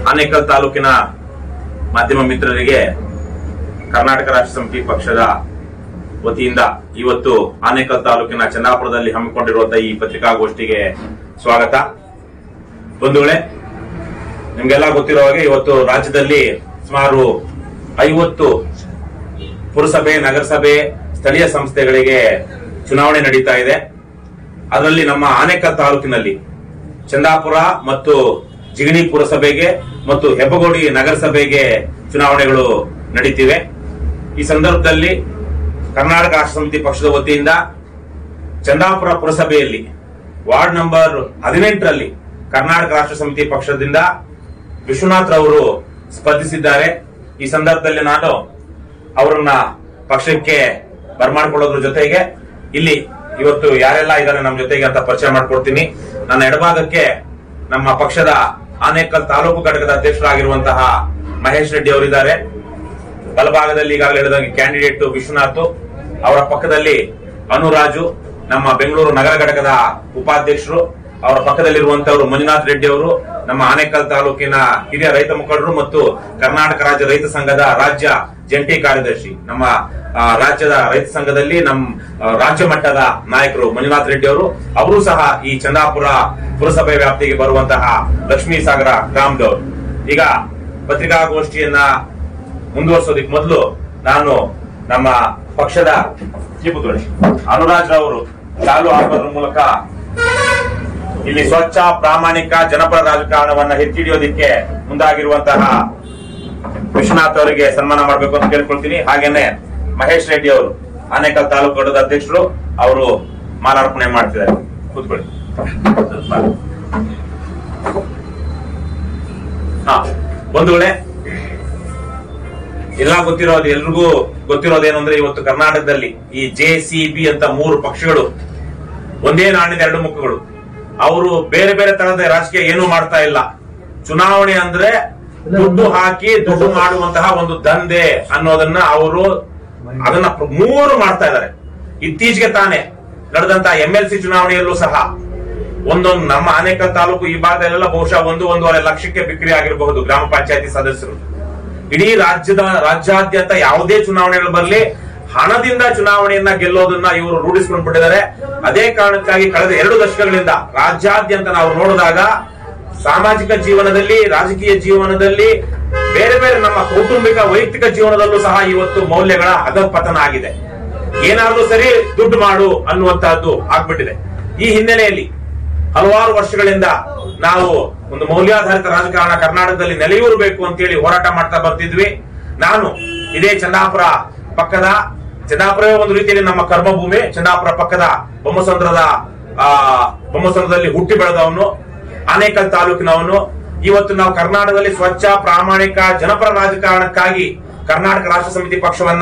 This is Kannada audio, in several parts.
ಆನೇಕಲ್ ತಾಲೂಕಿನ ಮಾಧ್ಯಮ ಮಿತ್ರರಿಗೆ ಕರ್ನಾಟಕ ರಾಷ್ಟ್ರ ಸಮಿತಿ ಪಕ್ಷದ ವತಿಯಿಂದ ಇವತ್ತು ಆನೇಕಲ್ ತಾಲೂಕಿನ ಚಂದಾಪುರದಲ್ಲಿ ಹಮ್ಮಿಕೊಂಡಿರುವಂತಹ ಈ ಪತ್ರಿಕಾಗೋಷ್ಠಿಗೆ ಸ್ವಾಗತ ಬಂಧುಗಳೇ ನಿಮ್ಗೆಲ್ಲ ಗೊತ್ತಿರೋ ಹಾಗೆ ಇವತ್ತು ರಾಜ್ಯದಲ್ಲಿ ಸುಮಾರು ಐವತ್ತು ಪುರಸಭೆ ನಗರಸಭೆ ಸ್ಥಳೀಯ ಸಂಸ್ಥೆಗಳಿಗೆ ಚುನಾವಣೆ ನಡೀತಾ ಇದೆ ಅದರಲ್ಲಿ ನಮ್ಮ ಆನೇಕಲ್ ತಾಲೂಕಿನಲ್ಲಿ ಚಂದಾಪುರ ಮತ್ತು ಜಿಗಣಿ ಪುರಸಭೆಗೆ ಮತ್ತು ಹೆಬ್ಬಗೋಡಿ ನಗರಸಭೆಗೆ ಚುನಾವಣೆಗಳು ನಡೀತಿವೆ ಈ ಸಂದರ್ಭದಲ್ಲಿ ಕರ್ನಾಟಕ ರಾಷ್ಟ್ರ ಸಮಿತಿ ಪಕ್ಷದ ವತಿಯಿಂದ ಚಂದಾಪುರ ಪುರಸಭೆಯಲ್ಲಿ ವಾರ್ಡ್ ನಂಬರ್ ಹದಿನೆಂಟರಲ್ಲಿ ಕರ್ನಾಟಕ ರಾಷ್ಟ್ರ ಸಮಿತಿ ಪಕ್ಷದಿಂದ ವಿಶ್ವನಾಥ್ ರವರು ಸ್ಪರ್ಧಿಸಿದ್ದಾರೆ ಈ ಸಂದರ್ಭದಲ್ಲಿ ನಾನು ಅವರನ್ನ ಪಕ್ಷಕ್ಕೆ ಬರ್ಮಾಡ್ಕೊಳ್ಳೋದ್ರ ಜೊತೆಗೆ ಇಲ್ಲಿ ಇವತ್ತು ಯಾರೆಲ್ಲ ಇದ್ದಾರೆ ನಮ್ಮ ಜೊತೆಗೆ ಅಂತ ಪರಿಚಯ ಮಾಡ್ಕೊಡ್ತೀನಿ ನನ್ನ ಎಡಭಾಗಕ್ಕೆ ನಮ್ಮ ಪಕ್ಷದ ಆನೇಕಲ್ ತಾಲೂಕು ಘಟಕದ ಅಧ್ಯಕ್ಷರಾಗಿರುವಂತಹ ಮಹೇಶ್ ರೆಡ್ಡಿ ಅವರಿದ್ದಾರೆ ಬಲಭಾಗದಲ್ಲಿ ಈಗಾಗಲೇ ಹೇಳಿದಂಗೆ ಕ್ಯಾಂಡಿಡೇಟ್ ವಿಶ್ವನಾಥ್ ಅವರ ಪಕ್ಕದಲ್ಲಿ ಅನುರಾಜು ನಮ್ಮ ಬೆಂಗಳೂರು ನಗರ ಘಟಕದ ಉಪಾಧ್ಯಕ್ಷರು ಅವರ ಪಕ್ಕದಲ್ಲಿರುವಂತವರು ಮಂಜುನಾಥ್ ರೆಡ್ಡಿ ಅವರು ನಮ್ಮ ಆನೇಕಲ್ ತಾಲೂಕಿನ ಹಿರಿಯ ರೈತ ಮುಖಂಡರು ಮತ್ತು ಕರ್ನಾಟಕ ರಾಜ್ಯ ರೈತ ಸಂಘದ ರಾಜ್ಯ ಜಂಟಿ ಕಾರ್ಯದರ್ಶಿ ನಮ್ಮ ಆ, ರಾಜ್ಯದ ರೈತ ಸಂಘದಲ್ಲಿ ನಮ್ಮ ಆ, ರಾಜ್ಯ ಮಟ್ಟದ ನಾಯಕರು ಮಂಜುನಾಥ್ ರೆಡ್ಡಿ ಅವರು ಅವರು ಸಹ ಈ ಚಂದಾಪುರ ಪುರಸಭೆ ವ್ಯಾಪ್ತಿಗೆ ಬರುವಂತಹ ಲಕ್ಷ್ಮೀ ಸಾಗರ ಗ್ರಾಮದವರು ಈಗ ಪತ್ರಿಕಾಗೋಷ್ಠಿಯನ್ನ ಮುಂದುವರಿಸೋದಕ್ಕೆ ಮೊದಲು ನಾನು ನಮ್ಮ ಪಕ್ಷದ ಚಿಪ್ಪುತೋಳಿ ಅನುರಾಜ್ ರವರು ಚಾಲು ಹಾಕೋದ್ರ ಮೂಲಕ ಇಲ್ಲಿ ಸ್ವಚ್ಛ ಪ್ರಾಮಾಣಿಕ ಜನಪರ ರಾಜಕಾರಣವನ್ನ ಎತ್ತಿಡಿಯೋದಿಕ್ಕೆ ಮುಂದಾಗಿರುವಂತಹ ವಿಶ್ವನಾಥ್ ಅವರಿಗೆ ಸನ್ಮಾನ ಮಾಡಬೇಕು ಅಂತ ಕೇಳ್ಕೊಳ್ತೀನಿ ಹಾಗೇನೆ ಮಹೇಶ್ ರೆಡ್ಡಿ ಅವರು ಆನೇಕಲ್ ತಾಲೂಕು ಘಟಕದ ಅಧ್ಯಕ್ಷರು ಅವರು ಮಾಲಾರ್ಪಣೆ ಮಾಡ್ತಿದ್ದಾರೆ ಕೂತ್ಕೊಳ್ಳಿ ಸ್ವಲ್ಪ. ಹಾ ಬಂಧುಗಳೇ ಎಲ್ಲ ಗೊತ್ತಿರೋದು ಎಲ್ರಿಗೂ ಗೊತ್ತಿರೋದೇನು ಅಂದ್ರೆ ಇವತ್ತು ಕರ್ನಾಟಕದಲ್ಲಿ ಈ ಜೆ ಸಿ ಬಿ ಅಂತ ಮೂರು ಪಕ್ಷಗಳು ಒಂದೇ ನಾಣ್ಯದ ಎರಡು ಮುಖಗಳು ಅವರು ಬೇರೆ ಬೇರೆ ತರಹದ ರಾಜಕೀಯ ಏನೂ ಮಾಡ್ತಾ ಇಲ್ಲ ಚುನಾವಣೆ ಅಂದ್ರೆ ದುಡ್ಡು ಹಾಕಿ ದುಡ್ಡು ಮಾಡುವಂತಹ ಒಂದು ದಂಧೆ ಅನ್ನೋದನ್ನ ಅವರು ಅದನ್ನ ಪ್ರ- ಮೂರು ಮಾಡ್ತಾ ಇದ್ದಾರೆ ಇತ್ತೀಚೆಗೆ ತಾನೇ ನಡೆದಂತಹ ಎಂ ಎಲ್ ಸಿ ಚುನಾವಣೆಯಲ್ಲೂ ಸಹ ಒಂದೊಂದು ನಮ್ಮ ಆನೇಕಲ್ ತಾಲೂಕು ಈ ಭಾಗದಲ್ಲೆಲ್ಲ ಬಹುಶಃ ಒಂದು ಒಂದೂವರೆ ಲಕ್ಷಕ್ಕೆ ಬಿಕ್ರಿ ಆಗಿರಬಹುದು ಗ್ರಾಮ ಪಂಚಾಯತಿ ಸದಸ್ಯರು ಇಡೀ ರಾಜ್ಯದ ರಾಜ್ಯಾದ್ಯಂತ ಯಾವುದೇ ಚುನಾವಣೆಗಳು ಬರಲಿ ಹಣದಿಂದ ಚುನಾವಣೆಯನ್ನ ಗೆಲ್ಲೋದನ್ನ ಇವರು ರೂಢಿಸಿಕೊಂಡು ಬಿಟ್ಟಿದ್ದಾರೆ ಅದೇ ಕಾರಣಕ್ಕಾಗಿ ಕಳೆದ ಎರಡು ದಶಕಗಳಿಂದ ರಾಜ್ಯಾದ್ಯಂತ ನಾವು ನೋಡಿದಾಗ ಸಾಮಾಜಿಕ ಜೀವನದಲ್ಲಿ ರಾಜಕೀಯ ಜೀವನದಲ್ಲಿ ಬೇರೆ ಬೇರೆ ನಮ್ಮ ಕೌಟುಂಬಿಕ ವೈಯಕ್ತಿಕ ಜೀವನದಲ್ಲೂ ಸಹ ಇವತ್ತು ಮೌಲ್ಯಗಳ ಅಧಪತನ ಆಗಿದೆ ಏನಾದ್ರೂ ಸರಿ ದುಡ್ಡು ಮಾಡು ಅನ್ನುವಂತಹದ್ದು ಆಗ್ಬಿಟ್ಟಿದೆ ಈ ಹಿನ್ನೆಲೆಯಲ್ಲಿ ಹಲವಾರು ವರ್ಷಗಳಿಂದ ನಾವು ಒಂದು ಮೌಲ್ಯಾಧಾರಿತ ರಾಜಕಾರಣ ಕರ್ನಾಟಕದಲ್ಲಿ ನೆಲೆಯೂರಬೇಕು ಅಂತೇಳಿ ಹೋರಾಟ ಮಾಡ್ತಾ ಬರ್ತಿದ್ವಿ ನಾನು ಇದೇ ಚಂದಾಪುರ ಪಕ್ಕದ ಚಂದಾಪುರವೇ ಒಂದು ರೀತಿಯಲ್ಲಿ ನಮ್ಮ ಕರ್ಮಭೂಮಿ ಚಂದಾಪುರ ಪಕ್ಕದ ಬೊಮ್ಮಸಂದ್ರದ ಆ ಬೊಮ್ಮಸಂದ್ರದಲ್ಲಿ ಹುಟ್ಟಿ ಬೆಳೆದವನು ಆನೇಕಲ್ ತಾಲೂಕಿನವನು ಇವತ್ತು ನಾವು ಕರ್ನಾಟಕದಲ್ಲಿ ಸ್ವಚ್ಛ ಪ್ರಾಮಾಣಿಕ ಜನಪರ ರಾಜಕಾರಣಕ್ಕಾಗಿ ಕರ್ನಾಟಕ ರಾಷ್ಟ್ರ ಸಮಿತಿ ಪಕ್ಷವನ್ನ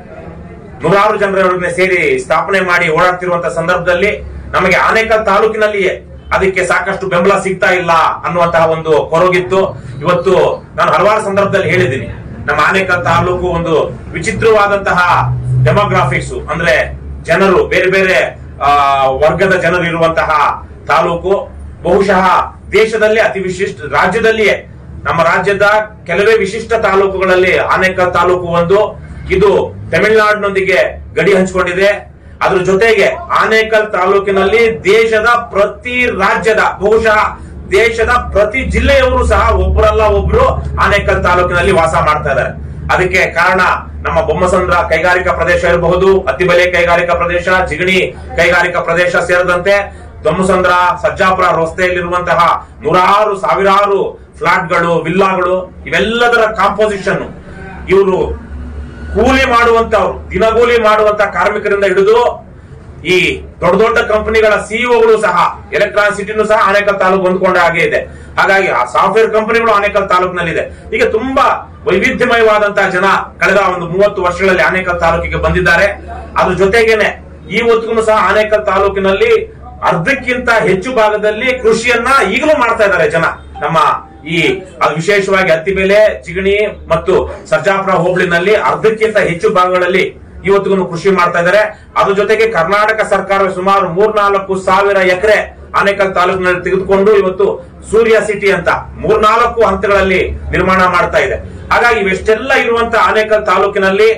ನೂರಾರು ಜನರೊಡನೆ ಸೇರಿ ಸ್ಥಾಪನೆ ಮಾಡಿ ಓಡಾಡ್ತಿರುವಂತಹ ಸಂದರ್ಭದಲ್ಲಿ ನಮಗೆ ಆನೇಕಲ್ ತಾಲೂಕಿನಲ್ಲಿಯೇ ಅದಕ್ಕೆ ಸಾಕಷ್ಟು ಬೆಂಬಲ ಸಿಗ್ತಾ ಇಲ್ಲ ಅನ್ನುವಂತಹ ಒಂದು ಕೊರಗಿತ್ತು ಇವತ್ತು ನಾನು ಹಲವಾರು ಸಂದರ್ಭದಲ್ಲಿ ಹೇಳಿದ್ದೀನಿ ನಮ್ಮ ಆನೇಕಲ್ ತಾಲೂಕು ಒಂದು ವಿಚಿತ್ರವಾದಂತಹ ಡೆಮೋಗ್ರಾಫಿಕ್ಸ್ ಅಂದ್ರೆ ಜನರು ಬೇರೆ ಬೇರೆ ಆ, ವರ್ಗದ ಜನರು ಇರುವಂತಹ ತಾಲೂಕು ಬಹುಶಃ ದೇಶದಲ್ಲಿ ಅತಿ ವಿಶಿಷ್ಟ ರಾಜ್ಯದಲ್ಲಿಯೇ ನಮ್ಮ ರಾಜ್ಯದ ಕೆಲವೇ ವಿಶಿಷ್ಟ ತಾಲೂಕುಗಳಲ್ಲಿ ಆನೇಕಲ್ ತಾಲೂಕು ಒಂದು ಇದು ತಮಿಳುನಾಡಿನೊಂದಿಗೆ ಗಡಿ ಹಂಚಿಕೊಂಡಿದೆ ಅದ್ರ ಜೊತೆಗೆ ಆನೇಕಲ್ ತಾಲೂಕಿನಲ್ಲಿ ದೇಶದ ಪ್ರತಿ ರಾಜ್ಯದ ಬಹುಶಃ ದೇಶದ ಪ್ರತಿ ಜಿಲ್ಲೆಯವರು ಸಹ ಒಬ್ಬರಲ್ಲ ಒಬ್ರು ಆನೇಕಲ್ ತಾಲೂಕಿನಲ್ಲಿ ವಾಸ ಮಾಡ್ತಾ ಇದ್ದಾರೆ ಅದಕ್ಕೆ ಕಾರಣ ನಮ್ಮ ಬೊಮ್ಮಸಂದ್ರ ಕೈಗಾರಿಕಾ ಪ್ರದೇಶ ಇರಬಹುದು ಅತಿಬಲೆ ಕೈಗಾರಿಕಾ ಪ್ರದೇಶ ಜಿಗಣಿ ಕೈಗಾರಿಕಾ ಪ್ರದೇಶ ಸೇರಿದಂತೆ ದೊಮ್ಮಸಂದ್ರ ಸಜ್ಜಾಪುರ ರಸ್ತೆಯಲ್ಲಿರುವಂತಹ ನೂರಾರು ಸಾವಿರಾರು ಫ್ಲಾಟ್ಗಳು ವಿಲ್ಲಾಗಳು ಇವೆಲ್ಲದರ ಕಾಂಪೋಸಿಷನ್ ಇವರು ಕೂಲಿ ಮಾಡುವಂತವ್ರು ದಿನಗೂಲಿ ಮಾಡುವಂತ ಕಾರ್ಮಿಕರಿಂದ ಹಿಡಿದು ಈ ದೊಡ್ಡ ದೊಡ್ಡ ಕಂಪನಿಗಳ ಸಿಇಒಗಳು ಸಹ ಎಲೆಕ್ಟ್ರಾನಿಕ್ ಸಿಟಿನೂ ಸಹ ಆನೇಕಲ್ ತಾಲೂಕು ಹೊಂದ್ಕೊಂಡ ಹಾಗೆ ಇದೆ ಹಾಗಾಗಿ ಆ ಸಾಫ್ಟ್ವೇರ್ ಕಂಪನಿಗಳು ಆನೇಕಲ್ ತಾಲೂಕಿನಲ್ಲಿದೆ ಈಗ ತುಂಬಾ ವೈವಿಧ್ಯಮಯವಾದಂತಹ ಜನ ಕಳೆದ ಒಂದು ಮೂವತ್ತು ವರ್ಷಗಳಲ್ಲಿ ಆನೇಕಲ್ ತಾಲೂಕಿಗೆ ಬಂದಿದ್ದಾರೆ ಅದ್ರ ಜೊತೆಗೇನೆ ಈ ಹೊತ್ತಿಗೂ ಸಹ ಆನೇಕಲ್ ತಾಲೂಕಿನಲ್ಲಿ ಅರ್ಧಕ್ಕಿಂತ ಹೆಚ್ಚು ಭಾಗದಲ್ಲಿ ಕೃಷಿಯನ್ನ ಈಗಲೂ ಮಾಡ್ತಾ ಇದ್ದಾರೆ ಜನ ನಮ್ಮ ಈ ಅದು ವಿಶೇಷವಾಗಿ ಹತ್ತಿ ಬೆಲೆ ಚಿಗಣಿ ಮತ್ತು ಸರ್ಜಾಪುರ ಹೋಬಳಿನಲ್ಲಿ ಅರ್ಧಕ್ಕಿಂತ ಹೆಚ್ಚು ಭಾಗಗಳಲ್ಲಿ ಇವತ್ತಿಗೂ ಕೃಷಿ ಮಾಡ್ತಾ ಇದ್ದಾರೆ ಅದ್ರ ಜೊತೆಗೆ ಕರ್ನಾಟಕ ಸರ್ಕಾರ ಸುಮಾರು ಮೂರ್ನಾಲ್ಕು ಸಾವಿರ ಎಕರೆ ಆನೇಕಲ್ ತಾಲೂಕಿನಲ್ಲಿ ತೆಗೆದುಕೊಂಡು ಇವತ್ತು ಸೂರ್ಯ ಸಿಟಿ ಅಂತ ಮೂರ್ನಾಲ್ಕು ಹಂತಗಳಲ್ಲಿ ನಿರ್ಮಾಣ ಮಾಡ್ತಾ ಇದೆ ಹಾಗಾಗಿ ಇವೆಷ್ಟೆಲ್ಲ ಇರುವಂತ ಆನೇಕಲ್ ತಾಲೂಕಿನಲ್ಲಿ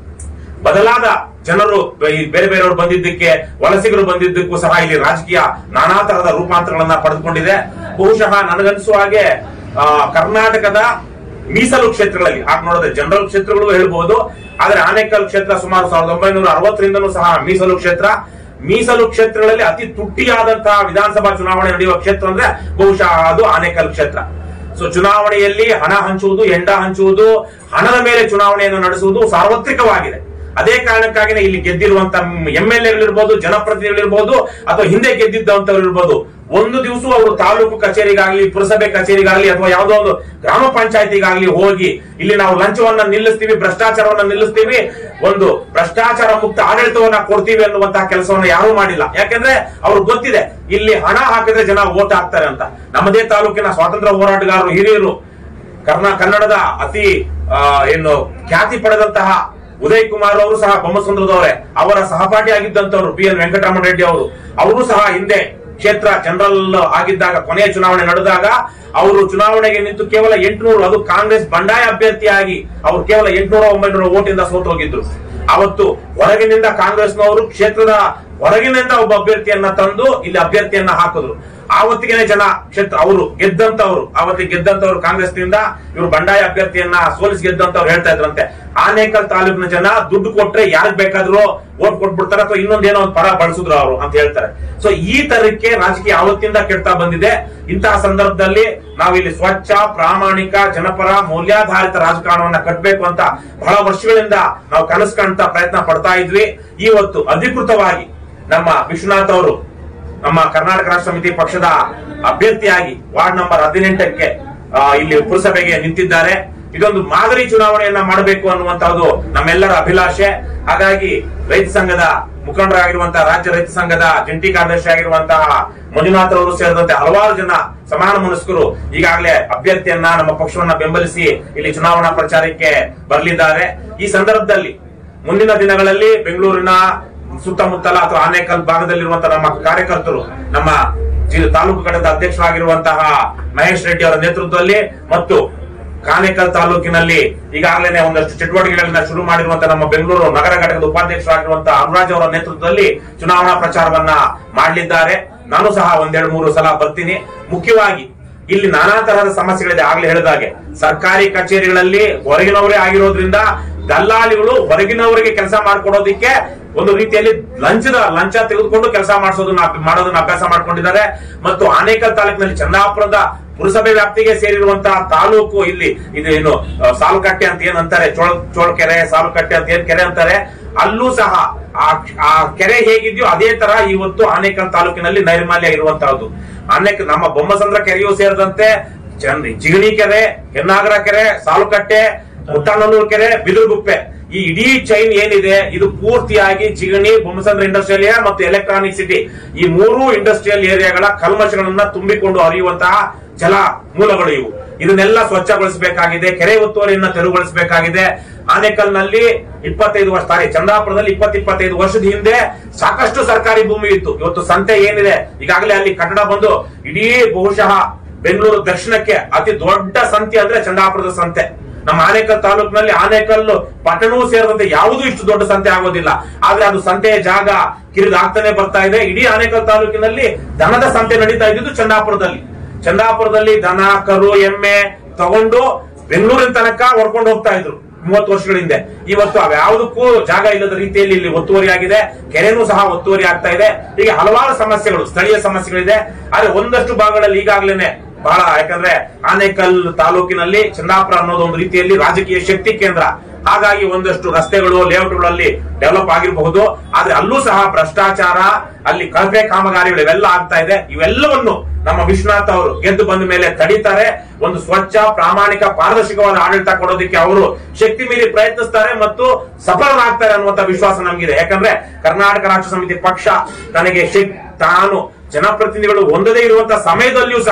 ಬದಲಾದ ಜನರು ಈ ಬೇರೆ ಬೇರೆಯವರು ಬಂದಿದ್ದಕ್ಕೆ ವಲಸಿಗರು ಬಂದಿದ್ದಕ್ಕೂ ಸಹ ಇಲ್ಲಿ ರಾಜಕೀಯ ನಾನಾ ತರಹದ ರೂಪಾಂತರಗಳನ್ನ ಪಡೆದುಕೊಂಡಿದೆ ಬಹುಶಃ ನನಗನ್ಸುವ ಹಾಗೆ ಆ, ಕರ್ನಾಟಕದ ಮೀಸಲು ಕ್ಷೇತ್ರಗಳಲ್ಲಿ ಹಾಗೆ ನೋಡಿದ್ರೆ ಜನರಲ್ ಕ್ಷೇತ್ರಗಳು ಹೇಳ್ಬಹುದು ಆದ್ರೆ ಆನೇಕಲ್ ಕ್ಷೇತ್ರ ಸುಮಾರು ಸಾವಿರದ ಒಂಬೈನೂರ ಅರವತ್ತರಿಂದನೂ ಸಹ ಮೀಸಲು ಕ್ಷೇತ್ರ ಮೀಸಲು ಕ್ಷೇತ್ರಗಳಲ್ಲಿ ಅತಿ ತುಟ್ಟಿಯಾದಂತಹ ವಿಧಾನಸಭಾ ಚುನಾವಣೆ ನಡೆಯುವ ಕ್ಷೇತ್ರ ಅಂದ್ರೆ ಬಹುಶಃ ಅದು ಆನೇಕಲ್ ಕ್ಷೇತ್ರ ಸೊ ಚುನಾವಣೆಯಲ್ಲಿ ಹಣ ಹಂಚುವುದು ಎಂಡ ಹಂಚುವುದು ಹಣದ ಮೇಲೆ ಚುನಾವಣೆಯನ್ನು ನಡೆಸುವುದು ಸಾರ್ವತ್ರಿಕವಾಗಿದೆ ಅದೇ ಕಾರಣಕ್ಕಾಗಿನೇ ಇಲ್ಲಿ ಗೆದ್ದಿರುವಂತ ಎಂ ಎಲ್ ಎಗಳಿರ್ಬೋದು ಜನಪ್ರತಿನಿಧಿಗಳಿರ್ಬೋದು ಅಥವಾ ಹಿಂದೆ ಗೆದ್ದಿದ್ದಂತವ್ರು ಇರ್ಬೋದು ಒಂದು ದಿವಸ ಅವರು ತಾಲೂಕು ಕಚೇರಿಗಾಗ್ಲಿ ಪುರಸಭೆ ಕಚೇರಿಗಾಗ್ಲಿ ಅಥವಾ ಯಾವುದೋ ಒಂದು ಗ್ರಾಮ ಪಂಚಾಯತಿಗಾಗ್ಲಿ ಹೋಗಿ ಇಲ್ಲಿ ನಾವು ಲಂಚವನ್ನ ನಿಲ್ಲಿಸ್ತೀವಿ ಭ್ರಷ್ಟಾಚಾರವನ್ನ ನಿಲ್ಲಿಸ್ತೀವಿ ಒಂದು ಭ್ರಷ್ಟಾಚಾರ ಮುಕ್ತ ಆಡಳಿತವನ್ನ ಕೊಡ್ತೀವಿ ಅನ್ನುವಂತಹ ಕೆಲಸವನ್ನ ಯಾರೂ ಮಾಡಿಲ್ಲ ಯಾಕಂದ್ರೆ ಅವ್ರಿಗೆ ಗೊತ್ತಿದೆ ಇಲ್ಲಿ ಹಣ ಹಾಕಿದ್ರೆ ಜನ ಓಟ್ ಹಾಕ್ತಾರೆ ಅಂತ ನಮ್ಮದೇ ತಾಲೂಕಿನ ಸ್ವಾತಂತ್ರ್ಯ ಹೋರಾಟಗಾರರು ಹಿರಿಯರು ಕರ್ನಾ ಕನ್ನಡದ ಅತಿ ಆ, ಏನು ಖ್ಯಾತಿ ಪಡೆದಂತಹ ಉದಯ್ ಕುಮಾರ್ ಅವರು ಸಹ ಬೊಮ್ಮಸಂದ್ರದವರೇ ಅವರ ಸಹಪಾಠಿ ಆಗಿದ್ದಂತವರು ಬಿ ಎನ್ ವೆಂಕಟರಮಣ ರೆಡ್ಡಿ ಅವರು ಅವರು ಸಹ ಹಿಂದೆ ಕ್ಷೇತ್ರ ಜನರಲ್ ಆಗಿದ್ದಾಗ ಕೊನೆಯ ಚುನಾವಣೆ ನಡೆದಾಗ ಅವರು ಚುನಾವಣೆಗೆ ನಿಂತು ಕೇವಲ ಎಂಟುನೂರು ಅದು ಕಾಂಗ್ರೆಸ್ ಬಂಡಾಯ ಅಭ್ಯರ್ಥಿಯಾಗಿ ಅವರು ಕೇವಲ ಎಂಟುನೂರ ಒಂಬೈನೂರ ಓಟಿಂದ ಸೋತು ಹೋಗಿದ್ರು ಅವತ್ತು ಹೊರಗಿನಿಂದ ಕಾಂಗ್ರೆಸ್ನವರು ಕ್ಷೇತ್ರದ ಹೊರಗಿನಿಂದ ಒಬ್ಬ ಅಭ್ಯರ್ಥಿಯನ್ನ ತಂದು ಇಲ್ಲಿ ಅಭ್ಯರ್ಥಿಯನ್ನ ಹಾಕಿದ್ರು ಆವತ್ತಿಗೆ ಜನ ಕ್ಷೇತ್ರ ಅವರು ಗೆದ್ದಂತವ್ರು ಆವತ್ತಿಗೆ ಗೆದ್ದಂತವ್ರು ಕಾಂಗ್ರೆಸ್ನಿಂದ ಇವರು ಬಂಡಾಯ ಅಭ್ಯರ್ಥಿಯನ್ನ ಸೋಲಿಸಿ ಗೆದ್ದಂತವ್ರು ಹೇಳ್ತಾ ಇದ್ರಂತೆ ಆನೇಕಲ್ ತಾಲೂಕಿನ ಜನ ದುಡ್ಡು ಕೊಟ್ರೆ ಯಾರಿಗ್ ಬೇಕಾದ್ರೂ ಓಟ್ ಕೊಟ್ಬಿಡ್ತಾರೆ ಅಥವಾ ಇನ್ನೊಂದೇನೋ ಒಂದು ಪರ ಬಳಸಿದ್ರು ಅವರು ಅಂತ ಹೇಳ್ತಾರೆ ಸೊ ಈ ತರಕ್ಕೆ ರಾಜಕೀಯ ಆವತ್ತಿಂದ ಕೆಡ್ತಾ ಬಂದಿದೆ ಇಂತಹ ಸಂದರ್ಭದಲ್ಲಿ ನಾವು ಇಲ್ಲಿ ಸ್ವಚ್ಛ ಪ್ರಾಮಾಣಿಕ ಜನಪರ ಮೌಲ್ಯಾಧಾರಿತ ರಾಜಕಾರಣವನ್ನ ಕಟ್ಟಬೇಕು ಅಂತ ಬಹಳ ವರ್ಷಗಳಿಂದ ನಾವು ಕನಸು ಕಾಣ್ತಾ ಪ್ರಯತ್ನ ಪಡ್ತಾ ಇದ್ವಿ ಇವತ್ತು ಅಧಿಕೃತವಾಗಿ ನಮ್ಮ ವಿಶ್ವನಾಥ್ ಅವರು ನಮ್ಮ ಕರ್ನಾಟಕ ರಾಷ್ಟ್ರ ಸಮಿತಿ ಪಕ್ಷದ ಅಭ್ಯರ್ಥಿಯಾಗಿ ವಾರ್ಡ್ ನಂಬರ್ ಹದಿನೆಂಟಕ್ಕೆ ಆ, ಇಲ್ಲಿ ಪುರಸಭೆಗೆ ನಿಂತಿದ್ದಾರೆ ಇದೊಂದು ಮಾದರಿ ಚುನಾವಣೆಯನ್ನ ಮಾಡಬೇಕು ಅನ್ನುವಂತಹದ್ದು ನಮ್ಮೆಲ್ಲರ ಅಭಿಲಾಷೆ ಹಾಗಾಗಿ ರೈತ ಸಂಘದ ಮುಖಂಡರಾಗಿರುವಂತಹ ರಾಜ್ಯ ರೈತ ಸಂಘದ ಜಂಟಿ ಕಾರ್ಯದರ್ಶಿ ಆಗಿರುವಂತಹ ಮಂಜುನಾಥ್ ಅವರು ಸೇರಿದಂತೆ ಹಲವಾರು ಜನ ಸಮಾನ ಮನಸ್ಕರು ಈಗಾಗಲೇ ಅಭ್ಯರ್ಥಿಯನ್ನ ನಮ್ಮ ಪಕ್ಷವನ್ನ ಬೆಂಬಲಿಸಿ ಇಲ್ಲಿ ಚುನಾವಣಾ ಪ್ರಚಾರಕ್ಕೆ ಬರಲಿದ್ದಾರೆ ಈ ಸಂದರ್ಭದಲ್ಲಿ ಮುಂದಿನ ದಿನಗಳಲ್ಲಿ ಬೆಂಗಳೂರಿನ ಸುತ್ತಮುತ್ತಲ ಅಥವಾ ಆನೇಕಲ್ ಭಾಗದಲ್ಲಿರುವಂತಹ ನಮ್ಮ ಕಾರ್ಯಕರ್ತರು ನಮ್ಮ ಜಿ- ತಾಲೂಕು ಘಟಕದ ಅಧ್ಯಕ್ಷರಾಗಿರುವಂತಹ ಮಹೇಶ್ ರೆಡ್ಡಿ ಅವರ ನೇತೃತ್ವದಲ್ಲಿ ಮತ್ತು ಕಾನೇಕಲ್ ತಾಲೂಕಿನಲ್ಲಿ ಈಗಾಗಲೇ ಒಂದಷ್ಟು ಚಟುವಟಿಕೆಗಳನ್ನ ಶುರು ಮಾಡಿರುವಂತಹ ನಮ್ಮ ಬೆಂಗಳೂರು ನಗರ ಘಟಕದ ಉಪಾಧ್ಯಕ್ಷರಾಗಿರುವಂತಹ ಅನುರಾಜ್ ಅವರ ನೇತೃತ್ವದಲ್ಲಿ ಚುನಾವಣಾ ಪ್ರಚಾರವನ್ನ ಮಾಡಲಿದ್ದಾರೆ ನಾನು ಸಹ ಒಂದೆರಡು ಮೂರು ಸಲ ಬರ್ತೀನಿ ಮುಖ್ಯವಾಗಿ ಇಲ್ಲಿ ನಾನಾ ತರಹದ ಸಮಸ್ಯೆಗಳಿದೆ ಆಗ್ಲೇ ಹೇಳಿದಾಗೆ ಸರ್ಕಾರಿ ಕಚೇರಿಗಳಲ್ಲಿ ಹೊರಗಿನವರೇ ಆಗಿರೋದ್ರಿಂದ ದಲ್ಲಾಳಿಗಳು ಹೊರಗಿನವರಿಗೆ ಕೆಲಸ ಮಾಡ್ಕೊಡೋದಿಕ್ಕೆ ಒಂದು ರೀತಿಯಲ್ಲಿ ಲಂಚದ ಲಂಚ ತೆಗೆದುಕೊಂಡು ಕೆಲಸ ಮಾಡಿಸೋದನ್ನ ಮಾಡೋದನ್ನ ಅಭ್ಯಾಸ ಮಾಡ್ಕೊಂಡಿದ್ದಾರೆ ಮತ್ತು ಆನೇಕಲ್ ತಾಲೂಕಿನಲ್ಲಿ ಚಂದಾಪುರದ ಪುರಸಭೆ ವ್ಯಾಪ್ತಿಗೆ ಸೇರಿರುವಂತಹ ತಾಲೂಕು ಇಲ್ಲಿ ಇದು ಏನು ಆ, ಸಾಲುಕಟ್ಟೆ ಅಂತ ಏನ್ ಅಂತಾರೆ ಚೋಳ ಚೋಳಕೆರೆ ಸಾಲುಕಟ್ಟೆ ಅಂತ ಏನ್ ಕೆರೆ ಅಂತಾರೆ ಅಲ್ಲೂ ಸಹ ಆ ಆ ಕೆರೆ ಹೇಗಿದ್ಯೋ ಅದೇ ತರ ಇವತ್ತು ಆನೇಕಲ್ ತಾಲೂಕಿನಲ್ಲಿ ನೈರ್ಮಲ್ಯ ಇರುವಂತಹದ್ದು ಅನೇಕ ನಮ್ಮ ಬೊಮ್ಮಸಂದ್ರ ಕೆರೆಯೂ ಸೇರಿದಂತೆ ಚಂದ್ ಜಿಗಣಿ ಕೆರೆ ಹೆನ್ನಾಗರ ಕೆರೆ ಸಾಲುಕಟ್ಟೆ ಮುಟ್ಟಾನಲ್ಲೂರು ಕೆರೆ ಬಿದಿರುಗುಪ್ಪೆ ಈ ಇಡೀ ಚೈನ್ ಏನಿದೆ ಇದು ಪೂರ್ತಿಯಾಗಿ ಜಿಗಣಿ ಬೊಮ್ಮಸಂದ್ರ ಇಂಡಸ್ಟ್ರಿಯಲ್ ಏರಿಯಾ ಮತ್ತು ಎಲೆಕ್ಟ್ರಾನಿಕ್ ಸಿಟಿ ಈ ಮೂರು ಇಂಡಸ್ಟ್ರಿಯಲ್ ಏರಿಯಾಗಳ ಕಲ್ಮಶಗಳನ್ನ ತುಂಬಿಕೊಂಡು ಹರಿಯುವಂತಹ ಜಲ ಮೂಲಗಳು ಇವು ಇದನ್ನೆಲ್ಲ ಸ್ವಚ್ಛಗೊಳಿಸಬೇಕಾಗಿದೆ ಕೆರೆ ಒತ್ತುವರಿಯನ್ನ ತೆರವುಗೊಳಿಸಬೇಕಾಗಿದೆ ಆನೇಕಲ್ನಲ್ಲಿ ಇಪ್ಪತ್ತೈದು ವರ್ಷ ಸಾರಿ ಚಂದಾಪುರದಲ್ಲಿ ಇಪ್ಪತ್ತು ಇಪ್ಪತ್ತೈದು ವರ್ಷದ ಹಿಂದೆ ಸಾಕಷ್ಟು ಸರ್ಕಾರಿ ಭೂಮಿ ಇತ್ತು ಇವತ್ತು ಸಂತೆ ಏನಿದೆ ಈಗಾಗಲೇ ಅಲ್ಲಿ ಕಟ್ಟಡ ಬಂದು ಇಡೀ ಬಹುಶಃ ಬೆಂಗಳೂರು ದಕ್ಷಿಣಕ್ಕೆ ಅತಿ ದೊಡ್ಡ ಸಂತೆ ಅಂದ್ರೆ ಚಂದಾಪುರದ ಸಂತೆ ನಮ್ಮ ಆನೇಕಲ್ ತಾಲೂಕಿನಲ್ಲಿ ಆನೇಕಲ್ ಪಟ್ಟಣವೂ ಸೇರಿದಂತೆ ಯಾವುದೂ ಇಷ್ಟು ದೊಡ್ಡ ಸಂತೆ ಆಗೋದಿಲ್ಲ ಆದ್ರೆ ಅದು ಸಂತೆಯ ಜಾಗ ಕಿರಿದಾಗ್ತಾನೆ ಬರ್ತಾ ಇದೆ ಇಡೀ ಆನೇಕಲ್ ತಾಲೂಕಿನಲ್ಲಿ ದನದ ಸಂತೆ ನಡೀತಾ ಇದ್ದಿದ್ದು ಚಂದಾಪುರದಲ್ಲಿ ಚಂದಾಪುರದಲ್ಲಿ ದನ ಕರು ಎಮ್ಮೆ ತಗೊಂಡು ಬೆಂಗಳೂರಿನ ತನಕ ಹೊಡ್ಕೊಂಡು ಹೋಗ್ತಾ ಇದ್ರು ಮೂವತ್ತು ವರ್ಷಗಳ ಹಿಂದೆ ಇವತ್ತು ಅವ್ಯಾವುದಕ್ಕೂ ಜಾಗ ಇಲ್ಲದ ರೀತಿಯಲ್ಲಿ ಇಲ್ಲಿ ಒತ್ತುವರಿ ಆಗಿದೆ ಕೆರೆನೂ ಸಹ ಒತ್ತುವರಿ ಆಗ್ತಾ ಇದೆ ಹೀಗೆ ಹಲವಾರು ಸಮಸ್ಯೆಗಳು ಸ್ಥಳೀಯ ಸಮಸ್ಯೆಗಳಿದೆ ಆದ್ರೆ ಒಂದಷ್ಟು ಭಾಗಗಳಲ್ಲಿ ಈಗಾಗಲೇ ಬಹಳ ಯಾಕಂದ್ರೆ ಆನೇಕಲ್ ತಾಲೂಕಿನಲ್ಲಿ ಚಂದಾಪುರ ಅನ್ನೋದು ಒಂದು ರೀತಿಯಲ್ಲಿ ರಾಜಕೀಯ ಶಕ್ತಿ ಕೇಂದ್ರ ಹಾಗಾಗಿ ಒಂದಷ್ಟು ರಸ್ತೆಗಳು ಲೇಔಟ್ಗಳಲ್ಲಿ ಡೆವಲಪ್ ಆಗಿರಬಹುದು ಆದ್ರೆ ಅಲ್ಲೂ ಸಹ ಭ್ರಷ್ಟಾಚಾರ ಅಲ್ಲಿ ಕಳಪೆ ಕಾಮಗಾರಿಗಳು ಇವೆಲ್ಲ ಆಗ್ತಾ ಇದೆ ಇವೆಲ್ಲವನ್ನು ನಮ್ಮ ವಿಶ್ವನಾಥ್ ಅವರು ಗೆದ್ದು ಬಂದ ಮೇಲೆ ತಡೀತಾರೆ ಒಂದು ಸ್ವಚ್ಛ ಪ್ರಾಮಾಣಿಕ ಪಾರದರ್ಶಕವಾದ ಆಡಳಿತ ಕೊಡೋದಕ್ಕೆ ಅವರು ಶಕ್ತಿ ಮೀರಿ ಪ್ರಯತ್ನಿಸ್ತಾರೆ ಮತ್ತು ಸಫಲರಾಗ್ತಾರೆ ಅನ್ನುವಂತ ವಿಶ್ವಾಸ ನಮಗಿದೆ ಯಾಕಂದ್ರೆ ಕರ್ನಾಟಕ ರಾಷ್ಟ್ರ ಸಮಿತಿ ಪಕ್ಷ ತನಗೆ ಶಕ್- ತಾನು ಜನಪ್ರತಿನಿಧಿಗಳು ಹೊಂದದೇ ಇರುವಂತಹ ಸಮಯದಲ್ಲಿಯೂ ಸಹ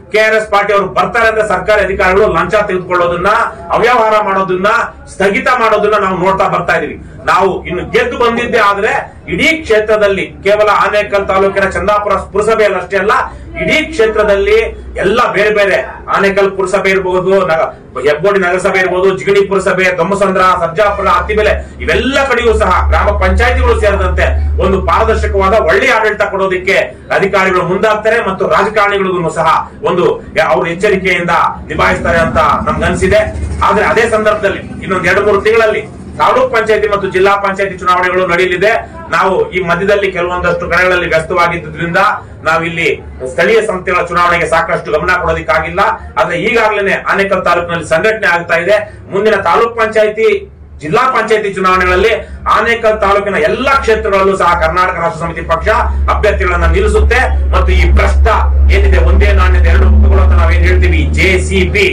ಕೆಆರ್ಎಸ್ ಪಾರ್ಟಿ ಅವರು ಬರ್ತಾರೆ ಅಂದ್ರೆ ಸರ್ಕಾರಿ ಅಧಿಕಾರಿಗಳು ಲಂಚ ತೆಗೆದುಕೊಳ್ಳೋದನ್ನ ಅವ್ಯವಹಾರ ಮಾಡೋದನ್ನ ಸ್ಥಗಿತ ಮಾಡೋದನ್ನ ನಾವು ನೋಡ್ತಾ ಬರ್ತಾ ಇದೀವಿ ನಾವು ಇನ್ನು ಗೆದ್ದು ಬಂದಿದ್ದೆ ಆದ್ರೆ ಇಡೀ ಕ್ಷೇತ್ರದಲ್ಲಿ ಕೇವಲ ಆನೇಕಲ್ ತಾಲೂಕಿನ ಚಂದಾಪುರ ಪುರಸಭೆಯಲ್ಲಿ ಅಷ್ಟೇ ಅಲ್ಲ ಇಡೀ ಕ್ಷೇತ್ರದಲ್ಲಿ ಎಲ್ಲ ಬೇರೆ ಬೇರೆ ಆನೇಕಲ್ ಪುರಸಭೆ ಇರಬಹುದು ನಗ- ಹೆಬ್ಗೋಡಿ ನಗರಸಭೆ ಇರಬಹುದು ಜಿಗಣಿ ಪುರಸಭೆ ದೊಮ್ಮಸಂದ್ರ ಸರ್ಜಾಪುರ ಅತ್ತಿಬೆಲೆ ಇವೆಲ್ಲ ಕಡೆಯೂ ಸಹ ಗ್ರಾಮ ಪಂಚಾಯತಿಗಳು ಸೇರಿದಂತೆ ಒಂದು ಪಾರದರ್ಶಕವಾದ ಒಳ್ಳೆಯ ಆಡಳಿತ ಕೊಡೋದಕ್ಕೆ ಅಧಿಕಾರಿಗಳು ಮುಂದಾಗ್ತಾರೆ ಮತ್ತು ರಾಜಕಾರಣಿಗಳಿಗೂ ಸಹ ಒಂದು ಅವರು ಎಚ್ಚರಿಕೆಯಿಂದ ನಿಭಾಯಿಸ್ತಾರೆ ಅಂತ ನಮ್ಗನ್ಸಿದೆ ಆದ್ರೆ ಅದೇ ಸಂದರ್ಭದಲ್ಲಿ ಇನ್ನೊಂದ್ ಎರಡು ಮೂರು ತಿಂಗಳಲ್ಲಿ ತಾಲೂಕ್ ಪಂಚಾಯತಿ ಮತ್ತು ಜಿಲ್ಲಾ ಪಂಚಾಯತಿ ಚುನಾವಣೆಗಳು ನಡೆಯಲಿದೆ ನಾವು ಈ ಮಧ್ಯದಲ್ಲಿ ಕೆಲವೊಂದಷ್ಟು ಕಡೆಗಳಲ್ಲಿ ವ್ಯಸ್ತವಾಗಿದ್ದರಿಂದ ನಾವಿಲ್ಲಿ ಸ್ಥಳೀಯ ಸಂಸ್ಥೆಗಳ ಚುನಾವಣೆಗೆ ಸಾಕಷ್ಟು ಗಮನ ಕೊಡೋದಕ್ಕಾಗಿಲ್ಲ ಆದ್ರೆ ಈಗಾಗಲೇ ಆನೇಕಲ್ ತಾಲೂಕಿನಲ್ಲಿ ಸಂಘಟನೆ ಆಗ್ತಾ ಇದೆ ಮುಂದಿನ ತಾಲೂಕ್ ಪಂಚಾಯತಿ ಜಿಲ್ಲಾ ಪಂಚಾಯತಿ ಚುನಾವಣೆಗಳಲ್ಲಿ ಆನೇಕಲ್ ತಾಲೂಕಿನ ಎಲ್ಲಾ ಕ್ಷೇತ್ರಗಳಲ್ಲೂ ಸಹ ಕರ್ನಾಟಕ ರಾಷ್ಟ್ರ ಸಮಿತಿ ಪಕ್ಷ ಅಭ್ಯರ್ಥಿಗಳನ್ನ ನಿಲ್ಲಿಸುತ್ತೆ ಮತ್ತು ಈ ಭ್ರಷ್ಟ ಏನಿದೆ ಒಂದೇ ನಾಣ್ಯದ ಎರಡು ಮುಖಗಳು ಅಂತ ನಾವೇನ್ ಹೇಳ್ತೀವಿ ಜೆ ಸಿ ಬಿ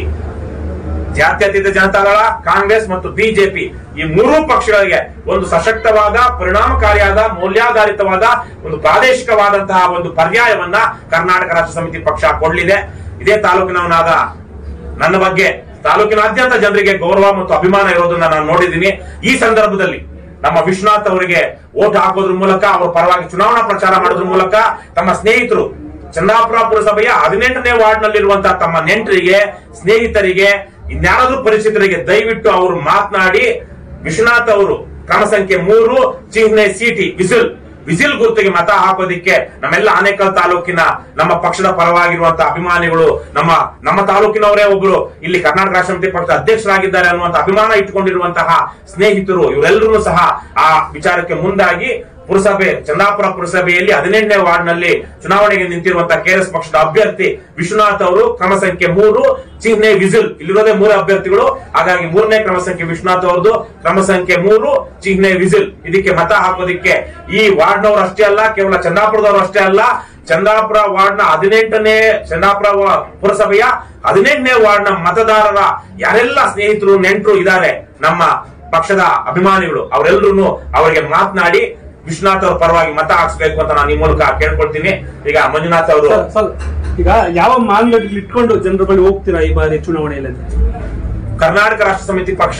ಜಾತ್ಯತೀತ ಜನತಾದಳ ಕಾಂಗ್ರೆಸ್ ಮತ್ತು ಬಿಜೆಪಿ ಈ ಮೂರೂ ಪಕ್ಷಗಳಿಗೆ ಒಂದು ಸಶಕ್ತವಾದ ಪರಿಣಾಮಕಾರಿಯಾದ ಮೌಲ್ಯಾಧಾರಿತವಾದ ಒಂದು ಪ್ರಾದೇಶಿಕವಾದಂತಹ ಒಂದು ಪರ್ಯಾಯವನ್ನ ಕರ್ನಾಟಕ ರಾಷ್ಟ್ರ ಸಮಿತಿ ಪಕ್ಷ ಕೊಡಲಿದೆ ಇದೇ ತಾಲೂಕಿನವನಾದ ನನ್ನ ಬಗ್ಗೆ ತಾಲೂಕಿನಾದ್ಯಂತ ಜನರಿಗೆ ಗೌರವ ಮತ್ತು ಅಭಿಮಾನ ಇರೋದನ್ನ ನಾನು ನೋಡಿದ್ದೀನಿ ಈ ಸಂದರ್ಭದಲ್ಲಿ ನಮ್ಮ ವಿಶ್ವನಾಥ್ ಅವರಿಗೆ ಓಟ್ ಹಾಕೋದ್ರ ಮೂಲಕ ಅವರ ಪರವಾಗಿ ಚುನಾವಣಾ ಪ್ರಚಾರ ಮಾಡೋದ್ರ ಮೂಲಕ ತಮ್ಮ ಸ್ನೇಹಿತರು ಚಂದಾಪುರ ಪುರಸಭೆಯ ಹದಿನೆಂಟನೇ ವಾರ್ಡ್ ನಲ್ಲಿರುವಂತಹ ತಮ್ಮ ನೆಂಟರಿಗೆ ಸ್ನೇಹಿತರಿಗೆ ಇನ್ಯಾರಾದ್ರೂ ಪರಿಚಿತರಿಗೆ ದಯವಿಟ್ಟು ಅವರು ಮಾತನಾಡಿ ವಿಶ್ವನಾಥ್ ಅವರು ಕ್ರಮ ಸಂಖ್ಯೆ ಮೂರು ಚಿಹ್ನೆ ಸಿಟಿ ವಿಸಿಲ್ ವಿಸಿಲ್ ಗುರುತಿಗೆ ಮತ ಹಾಕೋದಿಕ್ಕೆ ನಮ್ಮೆಲ್ಲ ಆನೇಕಲ್ ತಾಲೂಕಿನ ನಮ್ಮ ಪಕ್ಷದ ಪರವಾಗಿರುವಂತಹ ಅಭಿಮಾನಿಗಳು ನಮ್ಮ ನಮ್ಮ ತಾಲೂಕಿನವರೇ ಒಬ್ರು ಇಲ್ಲಿ ಕರ್ನಾಟಕ ರಾಷ್ಟ್ರ ಸಮಿತಿ ಪಕ್ಷದ ಅಧ್ಯಕ್ಷರಾಗಿದ್ದಾರೆ ಅನ್ನುವಂತ ಅಭಿಮಾನ ಇಟ್ಟುಕೊಂಡಿರುವಂತಹ ಸ್ನೇಹಿತರು ಇವರೆಲ್ಲರೂ ಸಹ ಆ ವಿಚಾರಕ್ಕೆ ಮುಂದಾಗಿ ಪುರಸಭೆ ಚಂದಾಪುರ ಪುರಸಭೆಯಲ್ಲಿ ಹದಿನೆಂಟನೇ ವಾರ್ಡ್ ನಲ್ಲಿ ಚುನಾವಣೆಗೆ ನಿಂತಿರುವಂತಹ ಕೆಆರ್ಎಸ್ ಪಕ್ಷದ ಅಭ್ಯರ್ಥಿ ವಿಶ್ವನಾಥ್ ಅವರು ಕ್ರಮ ಸಂಖ್ಯೆ ಮೂರು ಚಿಹ್ನೆ ವಿಸಿಲ್ ಇಲ್ಲಿರೋದೇ ಮೂರು ಅಭ್ಯರ್ಥಿಗಳು ಹಾಗಾಗಿ ಮೂರನೇ ಕ್ರಮ ಸಂಖ್ಯೆ ವಿಶ್ವನಾಥ್ ಅವರದು ಕ್ರಮ ಸಂಖ್ಯೆ ಮೂರು ಚಿಹ್ನೆ ವಿಸಿಲ್ ಇದಕ್ಕೆ ಮತ ಹಾಕೋದಿಕ್ಕೆ ಈ ವಾರ್ಡ್ನವರು ಅಷ್ಟೇ ಅಲ್ಲ ಕೇವಲ ಚಂದಾಪುರದವರು ಅಷ್ಟೇ ಅಲ್ಲ ಚಂದಾಪುರ ವಾರ್ಡ್ ನ ಹದಿನೆಂಟನೇ ಚಂದಾಪುರ ವ- ಪುರಸಭೆಯ ಹದಿನೆಂಟನೇ ವಾರ್ಡ್ ನ ಮತದಾರರ ಯಾರೆಲ್ಲ ಸ್ನೇಹಿತರು ನೆಂಟರು ಇದ್ದಾರೆ ನಮ್ಮ ಪಕ್ಷದ ಅಭಿಮಾನಿಗಳು ಅವರೆಲ್ಲರೂ ಅವರಿಗೆ ಮಾತನಾಡಿ ವಿಶ್ವನಾಥ್ ಅವ್ರ ಪರವಾಗಿ ಮತ ಹಾಕ್ಸ್ಬೇಕು ಅಂತ ನಾನು ಈ ಮೂಲಕ ಕೇಳ್ಕೊಳ್ತೀನಿ ಈಗ ಮಂಜುನಾಥ್ ಅವರು ಸರ್, ಸರ್, ಈಗ ಯಾವ ಮಾನದಂಡಗಳು ಇಟ್ಕೊಂಡು ಜನರ ಬಳಿ ಹೋಗ್ತೀರಾ ಈ ಬಾರಿ ಚುನಾವಣೆಯಲ್ಲಿ ಅಂತ? ಕರ್ನಾಟಕ ರಾಷ್ಟ್ರ ಸಮಿತಿ ಪಕ್ಷ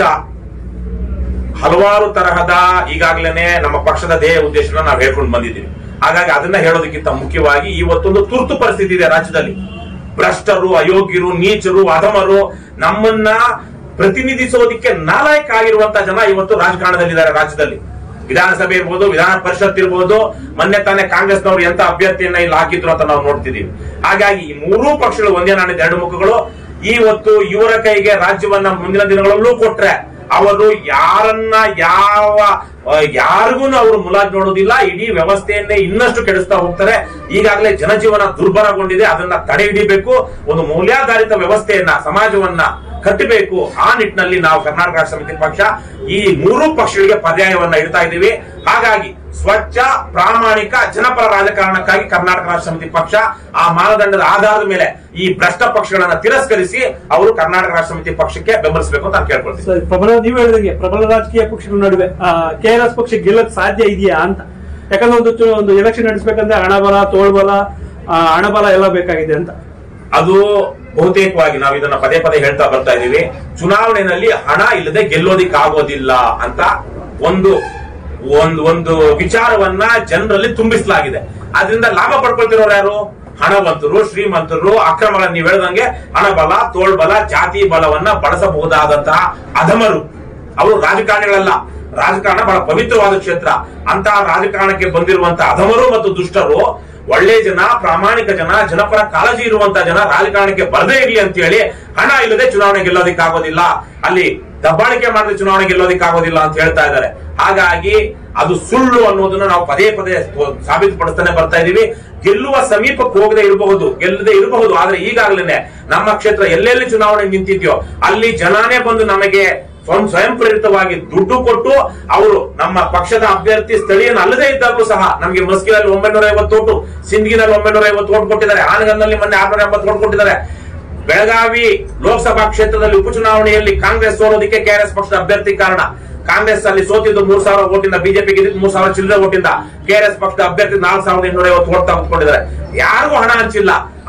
ಹಲವಾರು ತರಹದ ಈಗಾಗಲೇ ನಮ್ಮ ಪಕ್ಷದ ಧ್ಯೇಯ ಉದ್ದೇಶನ ನಾವು ಹೇಳ್ಕೊಂಡು ಬಂದಿದ್ದೀವಿ ಹಾಗಾಗಿ ಅದನ್ನ ಹೇಳೋದಕ್ಕಿಂತ ಮುಖ್ಯವಾಗಿ ಇವತ್ತೊಂದು ತುರ್ತು ಪರಿಸ್ಥಿತಿ ಇದೆ ರಾಜ್ಯದಲ್ಲಿ ಭ್ರಷ್ಟರು ಅಯೋಗ್ಯರು ನೀಚರು ಅಧಮರು ನಮ್ಮನ್ನ ಪ್ರತಿನಿಧಿಸೋದಿಕ್ಕೆ ನಾಲಾಯಕ ಆಗಿರುವಂತಹ ಜನ ಇವತ್ತು ರಾಜಕಾರಣದಲ್ಲಿದ್ದಾರೆ ರಾಜ್ಯದಲ್ಲಿ ವಿಧಾನಸಭೆ ಇರ್ಬೋದು ವಿಧಾನ ಪರಿಷತ್ ಇರ್ಬೋದು ಮೊನ್ನೆ ತಾನೇ ಕಾಂಗ್ರೆಸ್ನವರು ಎಂತ ಅಭ್ಯರ್ಥಿಯನ್ನ ಇಲ್ಲಿ ಹಾಕಿದ್ರು ಅಂತ ನಾವು ನೋಡ್ತಿದೀವಿ ಹಾಗಾಗಿ ಈ ಮೂರೂ ಪಕ್ಷಗಳು ಒಂದೇ ನಾಣ್ಯದ ಎರಡು ಮುಖಗಳು ಇವತ್ತು ಇವರ ಕೈಗೆ ರಾಜ್ಯವನ್ನ ಮುಂದಿನ ದಿನಗಳಲ್ಲೂ ಕೊಟ್ರೆ ಅವರು ಯಾರನ್ನ ಯಾವ ಆ, ಯಾರಿಗೂ ಅವರು ಮುಲಾಜ್ ನೋಡೋದಿಲ್ಲ ಇಡೀ ವ್ಯವಸ್ಥೆಯನ್ನೇ ಇನ್ನಷ್ಟು ಕೆಡಿಸ್ತಾ ಹೋಗ್ತಾರೆ ಈಗಾಗಲೇ ಜನಜೀವನ ದುರ್ಬಲಗೊಂಡಿದೆ ಅದನ್ನ ತಡೆ ಹಿಡಿಬೇಕು ಒಂದು ಮೌಲ್ಯಾಧಾರಿತ ವ್ಯವಸ್ಥೆಯನ್ನ ಸಮಾಜವನ್ನ ಕಟ್ಟಬೇಕು ಆ ನಿಟ್ಟಿನಲ್ಲಿ ನಾವು ಕರ್ನಾಟಕ ರಾಷ್ಟ್ರ ಸಮಿತಿ ಪಕ್ಷ ಈ ಮೂರೂ ಪಕ್ಷಗಳಿಗೆ ಪರ್ಯಾಯವನ್ನ ಇಡ್ತಾ ಇದ್ದೀವಿ ಹಾಗಾಗಿ ಸ್ವಚ್ಛ ಪ್ರಾಮಾಣಿಕ ಜನಪರ ರಾಜಕಾರಣಕ್ಕಾಗಿ ಕರ್ನಾಟಕ ರಾಷ್ಟ್ರ ಸಮಿತಿ ಪಕ್ಷ ಆ ಮಾನದಂಡದ ಆಧಾರದ ಮೇಲೆ ಈ ಭ್ರಷ್ಟ ಪಕ್ಷಗಳನ್ನ ತಿರಸ್ಕರಿಸಿ ಅವರು ಕರ್ನಾಟಕ ರಾಷ್ಟ್ರ ಸಮಿತಿ ಪಕ್ಷಕ್ಕೆ ಬೆಂಬಲಿಸಬೇಕು ಅಂತ ನಾನು ಕೇಳ್ಕೊಳ್ತೀನಿ ಸರ್, ಪ್ರಬಲ ನೀವು ಹೇಳಿದಂಗೆ ಪ್ರಬಲ ರಾಜಕೀಯ ಪಕ್ಷಗಳ ನಡುವೆ ಕೆಆರ್ಎಸ್ ಪಕ್ಷ ಗೆಲ್ಲಕ್ ಸಾಧ್ಯ ಇದೆಯಾ ಅಂತ ಯಾಕಂದ್ರೆ ಒಂದು ಚು- ಒಂದು ಎಲೆಕ್ಷನ್ ನಡೆಸಬೇಕಂದ್ರೆ ಹಣಬಲ ತೋಳ್ಬಲ ಆ, ಹಣಬಲ ಎಲ್ಲ ಬೇಕಾಗಿದೆ ಅಂತ ಅದು ಬಹುತೇಕವಾಗಿ ನಾವು ಇದನ್ನ ಪದೇ ಪದೇ ಹೇಳ್ತಾ ಬರ್ತಾ ಇದೀವಿ ಚುನಾವಣೆಯಲ್ಲಿ ಹಣ ಇಲ್ಲದೆ ಗೆಲ್ಲೋದಿಕ್ಕಾಗೋದಿಲ್ಲ ಅಂತ ಒಂದು ಒಂದು ಒಂದು ವಿಚಾರವನ್ನ ಜನರಲ್ಲಿ ತುಂಬಿಸಲಾಗಿದೆ ಅದರಿಂದ ಲಾಭ ಪಡ್ಕೊಳ್ತಿರೋರು ಯಾರು ಹಣವಂತರು ಶ್ರೀಮಂತರು ಅಕ್ರಮಗಳ ನೀವು ಹೇಳ್ದಂಗೆ ಹಣಬಲ ತೋಳ್ಬಲ ಜಾತಿ ಬಲವನ್ನ ಬಳಸಬಹುದಾದಂತಹ ಅಧಮರು ಅವರು ರಾಜಕಾರಣಿಗಳಲ್ಲ ರಾಜಕಾರಣ ಬಹಳ ಪವಿತ್ರವಾದ ಕ್ಷೇತ್ರ ಅಂತಹ ರಾಜಕಾರಣಕ್ಕೆ ಬಂದಿರುವಂತಹ ಅಧಮರು ಮತ್ತು ದುಷ್ಟರು ಒಳ್ಳೆ ಜನ ಪ್ರಾಮಾಣಿಕ ಜನ ಜನಪರ ಕಾಳಜಿ ಇರುವಂತಹ ಜನ ರಾಜಕಾರಣಕ್ಕೆ ಬರದೇ ಇರಲಿ ಅಂತ ಹೇಳಿ ಹಣ ಇಲ್ಲದೆ ಚುನಾವಣೆ ಗೆಲ್ಲೋದಿಕ್ಕಾಗೋದಿಲ್ಲ ಅಲ್ಲಿ ದಬ್ಬಾಳಿಕೆ ಮಾಡಿದ್ರೆ ಚುನಾವಣೆ ಗೆಲ್ಲೋದಿಕ್ಕಾಗೋದಿಲ್ಲ ಅಂತ ಹೇಳ್ತಾ ಇದ್ದಾರೆ ಹಾಗಾಗಿ ಅದು ಸುಳ್ಳು ಅನ್ನೋದನ್ನ ನಾವು ಪದೇ ಪದೇ ಸಾಬೀತುಪಡಿಸ್ತಾನೆ ಬರ್ತಾ ಇದೀವಿ ಗೆಲ್ಲುವ ಸಮೀಪಕ್ಕೆ ಹೋಗದೆ ಇರಬಹುದು ಗೆಲ್ಲದೆ ಇರಬಹುದು ಆದ್ರೆ ಈಗಾಗಲೇ ನಮ್ಮ ಕ್ಷೇತ್ರ ಎಲ್ಲೆಲ್ಲಿ ಚುನಾವಣೆ ನಿಂತಿದ್ಯೋ ಅಲ್ಲಿ ಜನಾನೇ ಬಂದು ನಮಗೆ ಸ್ವಯಂ ಸ್ವಯಂ ಪ್ರೇರಿತವಾಗಿ ದುಡ್ಡು ಕೊಟ್ಟು ಅವರು ನಮ್ಮ ಪಕ್ಷದ ಅಭ್ಯರ್ಥಿ ಸ್ಥಳೀಯನ ಅಲ್ಲದೆ ಇದ್ದಾಗಲೂ ಸಹ ನಮಗೆ ಮಸ್ಕಿನಲ್ಲಿ ಒಂಬೈನೂರ ಐವತ್ತು ಓಟು ಸಿಂದಗಿನಲ್ಲಿ ಒಂಬೈನೂರ ಐವತ್ತು ಓಟ್ ಕೊಟ್ಟಿದ್ದಾರೆ ಆನಗಲ್ನಲ್ಲಿ ಮೊನ್ನೆ ಆರ್ನೂರ ಎಂಬತ್ತು ಓಟ್ ಕೊಟ್ಟಿದ್ದಾರೆ ಬೆಳಗಾವಿ ಲೋಕಸಭಾ ಕ್ಷೇತ್ರದಲ್ಲಿ ಉಪಚುನಾವಣೆಯಲ್ಲಿ ಕಾಂಗ್ರೆಸ್ ಸೋಲೋದಕ್ಕೆ ಕೆಆರ್ಎಸ್ ಪಕ್ಷದ ಅಭ್ಯರ್ಥಿ ಕಾರಣ ಕಾಂಗ್ರೆಸ್ ಅಲ್ಲಿ ಸೋತಿದ್ದು ಮೂರ್ ಸಾವಿರ ಓಟಿಂದ ಬಿಜೆಪಿ ಗೆದ್ದಿದ್ದು ಮೂರ್ ಸಾವಿರ ಚಿಲ್ಲರೆ ಓಟಿಂದ ಕೆಆರ್ಎಸ್ ಪಕ್ಷದ ಅಭ್ಯರ್ಥಿ ನಾಲ್ಕು ಸಾವಿರದ ಇನ್ನೂರ ಐವತ್ತು ಓಟ್ ತೆಗೆದುಕೊಂಡಿದ್ದಾರೆ ಯಾರಿಗೂ ಹಣ ಹಂಚಿಲ್ಲ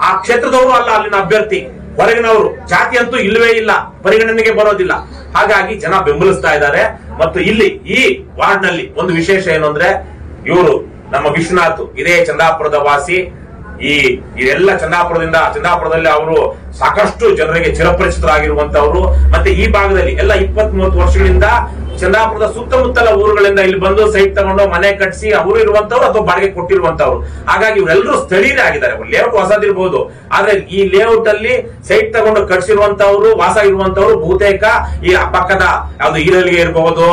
ಆ ಕ್ಷೇತ್ರದವರು ಅಲ್ಲ ಅಲ್ಲಿನ ಅಭ್ಯರ್ಥಿ ಹೊರಗಿನವರು ಜಾತಿ ಅಂತೂ ಇಲ್ಲವೇ ಇಲ್ಲ ಪರಿಗಣನೆಗೆ ಬರೋದಿಲ್ಲ ಹಾಗಾಗಿ ಜನ ಬೆಂಬಲಿಸ್ತಾ ಇದ್ದಾರೆ ಮತ್ತು ಇಲ್ಲಿ ಈ ವಾರ್ಡ್ ನಲ್ಲಿ ಒಂದು ವಿಶೇಷ ಏನು ಅಂದ್ರೆ ಇವರು ನಮ್ಮ ವಿಶ್ವನಾಥ್ ಇದೇ ಚಂದಾಪುರದ ವಾಸಿ ಈ ಇದೆಲ್ಲ ಚಂದಾಪುರದಿಂದ ಚಂದಾಪುರದಲ್ಲಿ ಅವರು ಸಾಕಷ್ಟು ಜನರಿಗೆ ಚಿರಪರಿಚಿತರಾಗಿರುವಂತವರು ಮತ್ತೆ ಈ ಭಾಗದಲ್ಲಿ ಎಲ್ಲ ಇಪ್ಪತ್ತ್ ಮೂವತ್ತು ವರ್ಷಗಳಿಂದ ಚಂದಾಪುರದ ಸುತ್ತಮುತ್ತಲ ಊರುಗಳಿಂದ ಇಲ್ಲಿ ಬಂದು ಸೈಟ್ ತಗೊಂಡು ಮನೆ ಕಟ್ಟಿಸಿ ಅವರು ಇರುವಂತವ್ರು ಅಥವಾ ಬಾಡಿಗೆ ಕೊಟ್ಟಿರುವಂತವ್ರು ಹಾಗಾಗಿ ಇವರೆಲ್ಲರೂ ಸ್ಥಳೀಯರೇ ಆಗಿದ್ದಾರೆ ಲೇಔಟ್ ಹೊಸದಿರ್ಬೋದು ಆದ್ರೆ ಈ ಲೇಔಟ್ ಅಲ್ಲಿ ಸೈಟ್ ತಗೊಂಡು ಕಟ್ಸಿರುವಂತವ್ರು ವಾಸ ಇರುವಂತವ್ರು ಬಹುತೇಕ ಈ ಪಕ್ಕದ ಯಾವ್ದು ಈರಲಿಗೆ ಇರಬಹುದು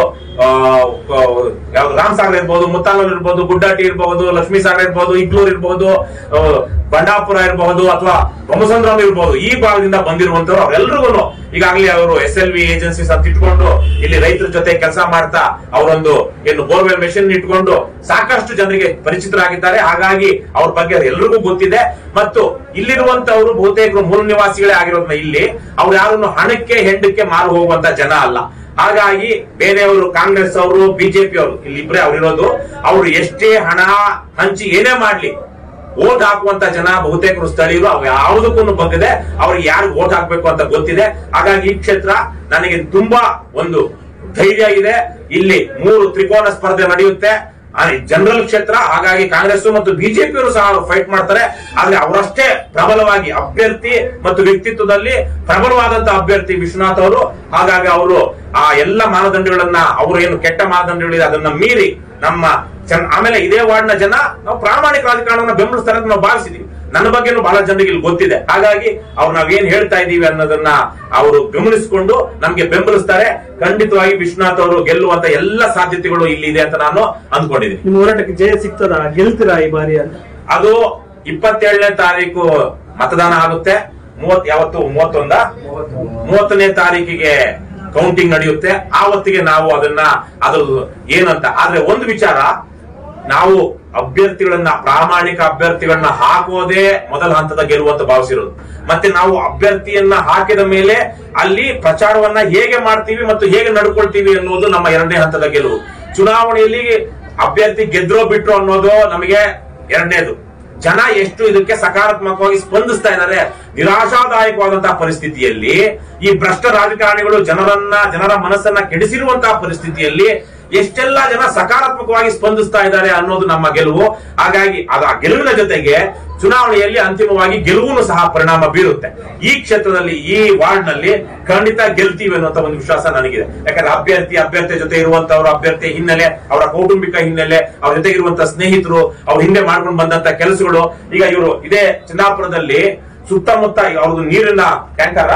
ಯಾವ್ದು ರಾಮಸಾಗರ ಇರ್ಬೋದು ಮುತ್ತಾನೂರ್ ಇರ್ಬೋದು ಗುಡ್ಡಾಟಿ ಇರ್ಬಹುದು ಲಕ್ಷ್ಮೀ ಸಾಗರ ಇರ್ಬೋದು ಇಗ್ಲೂರ್ ಇರ್ಬೋದು ಆ, ಬಂಡಾಪುರ ಇರಬಹುದು ಅಥವಾ ಬೊಮ್ಮಸಂದ್ರಂ ಇರ್ಬೋದು ಈ ಭಾಗದಿಂದ ಬಂದಿರುವಂತವ್ರು ಅವರೆಲ್ಲರಿಗೂ ಈಗಾಗಲೇ ಅವರು ಎಸ್ ಎಲ್ ವಿ ಏಜೆನ್ಸೀಸ್ ಅಂತ ಇಟ್ಕೊಂಡು ಇಲ್ಲಿ ರೈತರ ಜೊತೆ ಕೆಲಸ ಮಾಡ್ತಾ ಅವರೊಂದು ಏನು ಬೋರ್ವೆಲ್ ಮೆಷಿನ್ ಇಟ್ಕೊಂಡು ಸಾಕಷ್ಟು ಜನರಿಗೆ ಪರಿಚಿತರಾಗಿದ್ದಾರೆ ಹಾಗಾಗಿ ಅವ್ರ ಬಗ್ಗೆ ಎಲ್ರಿಗೂ ಗೊತ್ತಿದೆ ಮತ್ತು ಇಲ್ಲಿರುವಂತವರು ಬಹುತೇಕ ಮೂಲ ನಿವಾಸಿಗಳೇ ಆಗಿರೋದ್ನ ಇಲ್ಲಿ ಅವ್ರು ಯಾರನ್ನು ಹಣಕ್ಕೆ ಹೆಂಡಕ್ಕೆ ಮಾರು ಹೋಗುವಂತ ಜನ ಅಲ್ಲ ಹಾಗಾಗಿ ಬೇರೆಯವರು ಕಾಂಗ್ರೆಸ್ ಅವರು ಬಿಜೆಪಿ ಅವರು ಇಲ್ಲಿ ಇಬ್ಬರೇ ಅವರಿರೋದು ಅವರು ಎಷ್ಟೇ ಹಣ ಹಂಚಿ ಏನೇ ಮಾಡ್ಲಿ ವೋಟ್ ಹಾಕುವಂತ ಜನ ಬಹುತೇಕರು ಸ್ಥಳೀಯರು ಅವು ಯಾವುದಕ್ಕೂ ಬಗ್ಗದೆ ಅವ್ರಿಗೆ ಯಾರಿಗೆ ವೋಟ್ ಹಾಕ್ಬೇಕು ಅಂತ ಗೊತ್ತಿದೆ ಹಾಗಾಗಿ ಈ ಕ್ಷೇತ್ರ ನನಗೆ ತುಂಬಾ ಒಂದು ಧೈರ್ಯ ಇದೆ ಇಲ್ಲಿ ಮೂರು ತ್ರಿಕೋನ ಸ್ಪರ್ಧೆ ನಡೆಯುತ್ತೆ ಜನರಲ್ ಕ್ಷೇತ್ರ ಹಾಗಾಗಿ ಕಾಂಗ್ರೆಸ್ ಮತ್ತು ಬಿಜೆಪಿಯವರು ಸಹ ಫೈಟ್ ಮಾಡ್ತಾರೆ ಆದ್ರೆ ಅವರಷ್ಟೇ ಪ್ರಬಲವಾಗಿ ಅಭ್ಯರ್ಥಿ ಮತ್ತು ವ್ಯಕ್ತಿತ್ವದಲ್ಲಿ ಪ್ರಬಲವಾದಂತ ಅಭ್ಯರ್ಥಿ ವಿಶ್ವನಾಥ್ ಅವರು ಹಾಗಾಗಿ ಅವರು ಆ ಎಲ್ಲ ಮಾನದಂಡಗಳನ್ನ ಅವರು ಏನು ಕೆಟ್ಟ ಮಾನದಂಡಗಳಿದೆ ಅದನ್ನ ಮೀರಿ ನಮ್ಮ ಚನ್- ಆಮೇಲೆ ಇದೇ ವಾರ್ಡ್ನ ಜನ ನಾವು ಪ್ರಾಮಾಣಿಕ ರಾಜಕಾರಣವನ್ನ ಬೆಂಬಲಿಸ್ತಾರೆ ಅಂತ ನಾವು ಭಾವಿಸಿದೀವಿ ನನ್ನ ಬಗ್ಗೆನೂ ಬಹಳ ಜನರಿಗೆ ಇಲ್ಲಿ ಗೊತ್ತಿದೆ ಹಾಗಾಗಿ ಅವ್ರು ನಾವೇನ್ ಹೇಳ್ತಾ ಇದೀವಿ ಅನ್ನೋದನ್ನ ಅವರು ಗಮನಿಸಿಕೊಂಡು ನಮ್ಗೆ ಬೆಂಬಲಿಸ್ತಾರೆ ಖಂಡಿತವಾಗಿ ವಿಶ್ವನಾಥ್ ಅವರು ಗೆಲ್ಲುವಂತ ಎಲ್ಲ ಸಾಧ್ಯತೆಗಳು ಇಲ್ಲಿ ಇದೆ ಅಂತ ನಾನು ಅಂದ್ಕೊಂಡಿದ್ದೀನಿ ನಿಮ್ಮ ಹೋರಾಟಕ್ಕೆ ಜಯ ಸಿಗ್ತದ ಗೆಲ್ತೀರಾ ಈ ಬಾರಿ ಅಂತ ಅದು ಇಪ್ಪತ್ತೇಳನೇ ತಾರೀಕು ಮತದಾನ ಆಗುತ್ತೆ ಮೂವತ್ ಯಾವತ್ತು ಮೂವತ್ತೊಂದ ಮೂವತ್ತನೇ ತಾರೀಕಿಗೆ ಕೌಂಟಿಂಗ್ ನಡೆಯುತ್ತೆ ಆವತ್ತಿಗೆ ನಾವು ಅದನ್ನ ಅದು ಏನಂತ ಆದ್ರೆ ಒಂದು ವಿಚಾರ ನಾವು ಅಭ್ಯರ್ಥಿಗಳನ್ನ ಪ್ರಾಮಾಣಿಕ ಅಭ್ಯರ್ಥಿಗಳನ್ನ ಹಾಕೋದೇ ಮೊದಲ ಹಂತದ ಗೆಲುವು ಅಂತ ಭಾವಿಸಿರೋದು ಮತ್ತೆ ನಾವು ಅಭ್ಯರ್ಥಿಯನ್ನ ಹಾಕಿದ ಮೇಲೆ ಅಲ್ಲಿ ಪ್ರಚಾರವನ್ನ ಹೇಗೆ ಮಾಡ್ತೀವಿ ಮತ್ತು ಹೇಗೆ ನಡ್ಕೊಳ್ತೀವಿ ಅನ್ನೋದು ನಮ್ಮ ಎರಡನೇ ಹಂತದ ಗೆಲುವು ಚುನಾವಣೆಯಲ್ಲಿ ಅಭ್ಯರ್ಥಿ ಗೆದ್ರೋ ಬಿಟ್ರೋ ಅನ್ನೋದು ನಮಗೆ ಎರಡನೇದು ಜನ ಎಷ್ಟು ಇದಕ್ಕೆ ಸಕಾರಾತ್ಮಕವಾಗಿ ಸ್ಪಂದಿಸ್ತಾ ಇದ್ದಾರೆ ನಿರಾಶಾದಾಯಕವಾದಂತಹ ಪರಿಸ್ಥಿತಿಯಲ್ಲಿ ಈ ಭ್ರಷ್ಟ ರಾಜಕಾರಣಿಗಳು ಜನರನ್ನ ಜನರ ಮನಸ್ಸನ್ನ ಕೆಡಿಸಿರುವಂತಹ ಪರಿಸ್ಥಿತಿಯಲ್ಲಿ ಎಷ್ಟೆಲ್ಲ ಜನ ಸಕಾರಾತ್ಮಕವಾಗಿ ಸ್ಪಂದಿಸ್ತಾ ಇದ್ದಾರೆ ಅನ್ನೋದು ನಮ್ಮ ಗೆಲುವು ಹಾಗಾಗಿ ಅದು ಆ ಗೆಲುವಿನ ಜೊತೆಗೆ ಚುನಾವಣೆಯಲ್ಲಿ ಅಂತಿಮವಾಗಿ ಗೆಲುವು ಸಹ ಪರಿಣಾಮ ಬೀರುತ್ತೆ ಈ ಕ್ಷೇತ್ರದಲ್ಲಿ ಈ ವಾರ್ಡ್ ನಲ್ಲಿ ಖಂಡಿತ ಗೆಲ್ತೀವಿ ಅನ್ನುವಂತ ಒಂದು ವಿಶ್ವಾಸ ನನಗಿದೆ ಯಾಕಂದ್ರೆ ಅಭ್ಯರ್ಥಿ ಅಭ್ಯರ್ಥಿ ಜೊತೆ ಇರುವಂತವ್ರ ಅಭ್ಯರ್ಥಿ ಹಿನ್ನೆಲೆ ಅವರ ಕೌಟುಂಬಿಕ ಹಿನ್ನೆಲೆ ಅವ್ರ ಜೊತೆಗೆ ಇರುವಂತ ಸ್ನೇಹಿತರು ಅವ್ರ ಹಿಂದೆ ಮಾಡ್ಕೊಂಡು ಬಂದಂತ ಕೆಲಸಗಳು ಈಗ ಇವರು ಇದೇ ಚಂದಾಪುರದಲ್ಲಿ ಸುತ್ತಮುತ್ತ ಈಗ ಅವ್ರದ್ದು ನೀರಿನ ಟ್ಯಾಂಕರ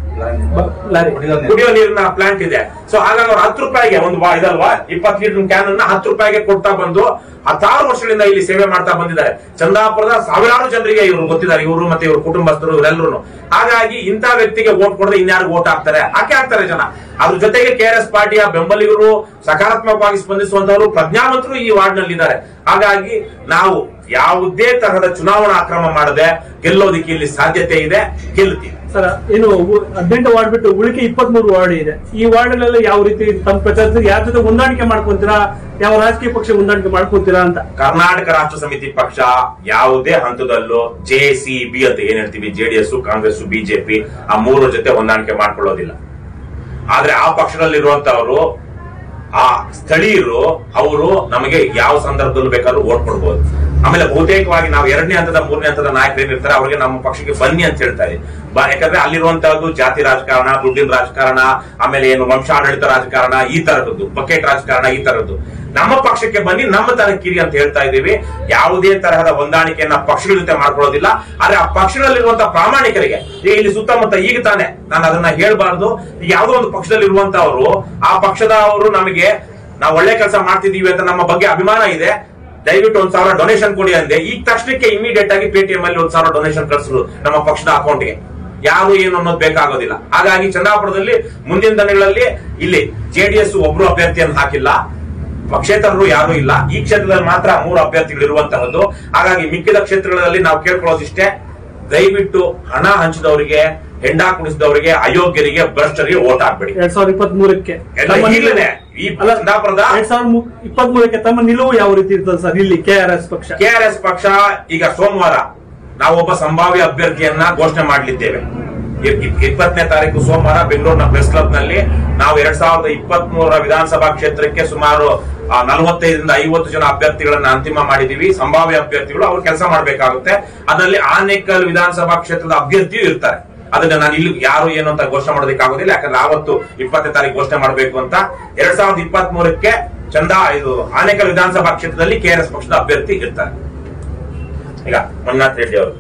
ಲಾರಿ ಕುಡಿಯೋ ನೀರಿನ ಪ್ಲಾಂಟ್ ಇದೆ ಸೊ ಹಾಗಾಗಿ ಅವ್ರು ಹತ್ತು ರೂಪಾಯಿಗೆ ಒಂದು ವಾ- ಇದಲ್ವಾ ಇಪ್ಪತ್ತು ಲೀಟರ್ ಕ್ಯಾನ್ ಅನ್ನ ಹತ್ತು ರೂಪಾಯಿಗೆ ಕೊಡ್ತಾ ಬಂದು ಹತ್ತಾರು ವರ್ಷಗಳಿಂದ ಇಲ್ಲಿ ಸೇವೆ ಮಾಡ್ತಾ ಬಂದಿದ್ದಾರೆ ಚಂದಾಪುರದ ಸಾವಿರಾರು ಜನರಿಗೆ ಇವರು ಗೊತ್ತಿದ್ದಾರೆ ಇವರು ಮತ್ತೆ ಇವ್ರ ಕುಟುಂಬಸ್ಥರು ಇವರೆಲ್ಲರೂ ಹಾಗಾಗಿ ಇಂಥ ವ್ಯಕ್ತಿಗೆ ವೋಟ್ ಕೊಡದೆ ಇನ್ಯಾರು ವೋಟ್ ಹಾಕ್ತಾರೆ ಹಾಕಿ ಹಾಕ್ತಾರೆ ಜನ ಅದ್ರ ಜೊತೆಗೆ ಕೆ ಆರ್ ಎಸ್ ಪಾರ್ಟಿಯ ಬೆಂಬಲಿಗರು ಸಕಾರಾತ್ಮಕವಾಗಿ ಸ್ಪಂದಿಸುವಂತವರು ಪ್ರಜ್ಞಾವಂತರು ಈ ವಾರ್ಡ್ ನಲ್ಲಿ ಇದ್ದಾರೆ ಹಾಗಾಗಿ ನಾವು ಯಾವುದೇ ತರಹದ ಚುನಾವಣಾ ಅಕ್ರಮ ಮಾಡದೆ ಗೆಲ್ಲೋದಿಕ್ಕೆ ಇಲ್ಲಿ ಸಾಧ್ಯತೆ ಇದೆ ಗೆಲ್ತೀವಿ ಸರ್ ಏನು ಉ- ಹದಿನೆಂಟು ವಾರ್ಡ್ ಬಿಟ್ಟು ಉಳಿಕೆ ಇಪ್ಪತ್ತ್ ಮೂರು ವಾರ್ಡ್ ಇದೆ ಈ ವಾರ್ಡ್ಗಳೆಲ್ಲ ಯಾವ ರೀತಿ ತಮ್ಮ ಪ್ರಚಾರ ಯಾರ ಜೊತೆ ಹೊಂದಾಣಿಕೆ ಮಾಡ್ಕೊಂತೀರಾ ಯಾವ ರಾಜಕೀಯ ಪಕ್ಷ ಹೊಂದಾಣಿಕೆ ಮಾಡ್ಕೊಂತೀರಾ ಅಂತ ಕರ್ನಾಟಕ ರಾಷ್ಟ್ರ ಸಮಿತಿ ಪಕ್ಷ ಯಾವುದೇ ಹಂತದಲ್ಲೂ ಜೆ ಸಿ ಬಿ ಅಂತ ಏನ್ ಹೇಳ್ತೀವಿ ಜೆಡಿಎಸ್ ಕಾಂಗ್ರೆಸ್ ಬಿಜೆಪಿ ಆ ಮೂರು ಜೊತೆ ಹೊಂದಾಣಿಕೆ ಮಾಡ್ಕೊಳ್ಳೋದಿಲ್ಲ ಆದ್ರೆ ಆ ಪಕ್ಷದಲ್ಲಿರುವಂತವರು ಆ ಸ್ಥಳೀಯರು ಅವರು ನಮಗೆ ಯಾವ ಸಂದರ್ಭದಲ್ಲೂ ಬೇಕಾದ್ರೂ ಓಟ್ ಕೊಡ್ಬೋದು ಆಮೇಲೆ ಬಹುತೇಕವಾಗಿ ನಾವು ಎರಡನೇ ಹಂತದ ಮೂರನೇ ಹಂತದ ನಾಯಕರು ಏನಿರ್ತಾರೆ ಅವರಿಗೆ ನಮ್ಮ ಪಕ್ಷಕ್ಕೆ ಬನ್ನಿ ಅಂತ ಹೇಳ್ತಾ ಇದ್ದೀವಿ ಬ- ಯಾಕಂದ್ರೆ ಅಲ್ಲಿರುವಂತಹದ್ದು ಜಾತಿ ರಾಜಕಾರಣ ದುಡ್ಡಿನ ರಾಜಕಾರಣ ಆಮೇಲೆ ಏನು ವಂಶಾಡಳಿತ ರಾಜಕಾರಣ ಈ ತರದ್ದು ಬಕೆಟ್ ರಾಜಕಾರಣ ಈ ತರದ್ದು ನಮ್ಮ ಪಕ್ಷಕ್ಕೆ ಬನ್ನಿ ನಮ್ಮ ತನಕಿರಿ ಅಂತ ಹೇಳ್ತಾ ಇದ್ದೀವಿ ಯಾವುದೇ ತರಹದ ಹೊಂದಾಣಿಕೆಯನ್ನ ಪಕ್ಷಗಳ ಜೊತೆ ಮಾಡ್ಕೊಳ್ಳೋದಿಲ್ಲ ಆದ್ರೆ ಆ ಪಕ್ಷಗಳಲ್ಲಿರುವಂತಹ ಪ್ರಾಮಾಣಿಕರಿಗೆ ಈಗ ಇಲ್ಲಿ ಸುತ್ತಮುತ್ತ ಈಗ ತಾನೆ ನಾನು ಅದನ್ನ ಹೇಳ್ಬಾರ್ದು ಈಗ ಯಾವುದೋ ಒಂದು ಪಕ್ಷದಲ್ಲಿ ಇರುವಂತವರು ಆ ಪಕ್ಷದ ಅವರು ನಮಗೆ ನಾವು ಒಳ್ಳೆ ಕೆಲಸ ಮಾಡ್ತಿದೀವಿ ಅಂತ ನಮ್ಮ ಬಗ್ಗೆ ಅಭಿಮಾನ ಇದೆ ದಯವಿಟ್ಟು ಒಂದ್ ಸಾವಿರ ಡೊನೇಷನ್ ಕೊಡಿ ಅಂದೆ ಈಗ ತಕ್ಷಣಕ್ಕೆ ಇಮಿಡಿಯೇಟ್ ಆಗಿ ಪೇಟಿಎಂ ಅಲ್ಲಿ ಒಂದ್ ಸಾವಿರ ಡೊನೇಷನ್ ಕಳಿಸಿದ್ರು ನಮ್ಮ ಪಕ್ಷದ ಅಕೌಂಟ್ಗೆ ಯಾರು ಏನು ಅನ್ನೋದು ಬೇಕಾಗೋದಿಲ್ಲ ಹಾಗಾಗಿ ಚಂದಾಪುರದಲ್ಲಿ ಮುಂದಿನ ದಿನಗಳಲ್ಲಿ ಇಲ್ಲಿ ಜೆಡಿಎಸ್ ಒಬ್ರು ಅಭ್ಯರ್ಥಿಯನ್ನು ಹಾಕಿಲ್ಲ ಪಕ್ಷೇತರರು ಯಾರು ಇಲ್ಲ ಈ ಕ್ಷೇತ್ರದಲ್ಲಿ ಮಾತ್ರ ಮೂರು ಅಭ್ಯರ್ಥಿಗಳು ಇರುವಂತಹದ್ದು ಹಾಗಾಗಿ ಮಿಕ್ಕಿದ ಕ್ಷೇತ್ರಗಳಲ್ಲಿ ನಾವು ಕೇಳ್ಕೊಳ್ಳೋದಿಷ್ಟೇ ದಯವಿಟ್ಟು ಹಣ ಹಂಚಿದವರಿಗೆ ಹೆಂಡ ಕುಣಿಸಿದವರಿಗೆ ಅಯೋಗ್ಯರಿಗೆ ಭ್ರಷ್ಟರಿಗೆ ಓಟ್ ಹಾಕ್ಬೇಡಿ ಎರಡ್ ಸಾವಿರದ ಇಪ್ಪತ್ತ್ ಮೂರಕ್ಕೆ ಎಲ್ಲ ಈಗಲೇ ಈ ಚಂದಾಪುರದ ಎರಡ್ ಸಾವಿರದ ಇಪ್ಪತ್ತ್ ಮೂರಕ್ಕೆ ತಮ್ಮ ನಿಲುವು ಯಾವ ರೀತಿ ಇರ್ತದೆ ಸರ್ ಇಲ್ಲಿ ಕೆ ಆರ್ ಎಸ್ ಪಕ್ಷ ಕೆಆರ್ಎಸ್ ಪಕ್ಷ ಈಗ ಸೋಮವಾರ ನಾವು ಒಬ್ಬ ಸಂಭಾವ್ಯ ಅಭ್ಯರ್ಥಿಯನ್ನ ಘೋಷಣೆ ಮಾಡಲಿದ್ದೇವೆ ಇಪ್ಪತ್ತನೇ ತಾರೀಕು ಸೋಮವಾರ ಬೆಂಗಳೂರಿನ ಪ್ರೆಸ್ ಕ್ಲಬ್ ನಲ್ಲಿ ನಾವು ಎರಡ್ ಸಾವಿರದ ಇಪ್ಪತ್ತ್ ಮೂರರ ವಿಧಾನಸಭಾ ಕ್ಷೇತ್ರಕ್ಕೆ ಸುಮಾರು ಆ, ನಲವತ್ತೈದರಿಂದ ಐವತ್ತು ಜನ ಅಭ್ಯರ್ಥಿಗಳನ್ನ ಅಂತಿಮ ಮಾಡಿದೀವಿ ಸಂಭಾವ್ಯ ಅಭ್ಯರ್ಥಿಗಳು ಅವ್ರು ಕೆಲಸ ಮಾಡಬೇಕಾಗುತ್ತೆ ಅದರಲ್ಲಿ ಆನೇಕಲ್ ವಿಧಾನಸಭಾ ಕ್ಷೇತ್ರದ ಅಭ್ಯರ್ಥಿಯೂ ಇರ್ತಾರೆ ಅದನ್ನ ನಾನು ಇಲ್ಲಿ ಯಾರು ಏನು ಅಂತ ಘೋಷಣೆ ಮಾಡೋದಕ್ಕಾಗೋದಿಲ್ಲ ಯಾಕಂದ್ರೆ ಆವತ್ತು ಇಪ್ಪತ್ತನೇ ತಾರೀಕು ಘೋಷಣೆ ಮಾಡಬೇಕು ಅಂತ ಎರಡ್ ಸಾವಿರದ ಇಪ್ಪತ್ತ್ ಮೂರಕ್ಕೆ ಚಂದಾ ಇದು ಆನೇಕಲ್ ವಿಧಾನಸಭಾ ಕ್ಷೇತ್ರದಲ್ಲಿ ಕೆಆರ್ಎಸ್ ಪಕ್ಷದ ಅಭ್ಯರ್ಥಿ ಇರ್ತಾರೆ ಈಗ ಮಂಜುನಾಥ್ ರೆಡ್ಡಿ ಅವರು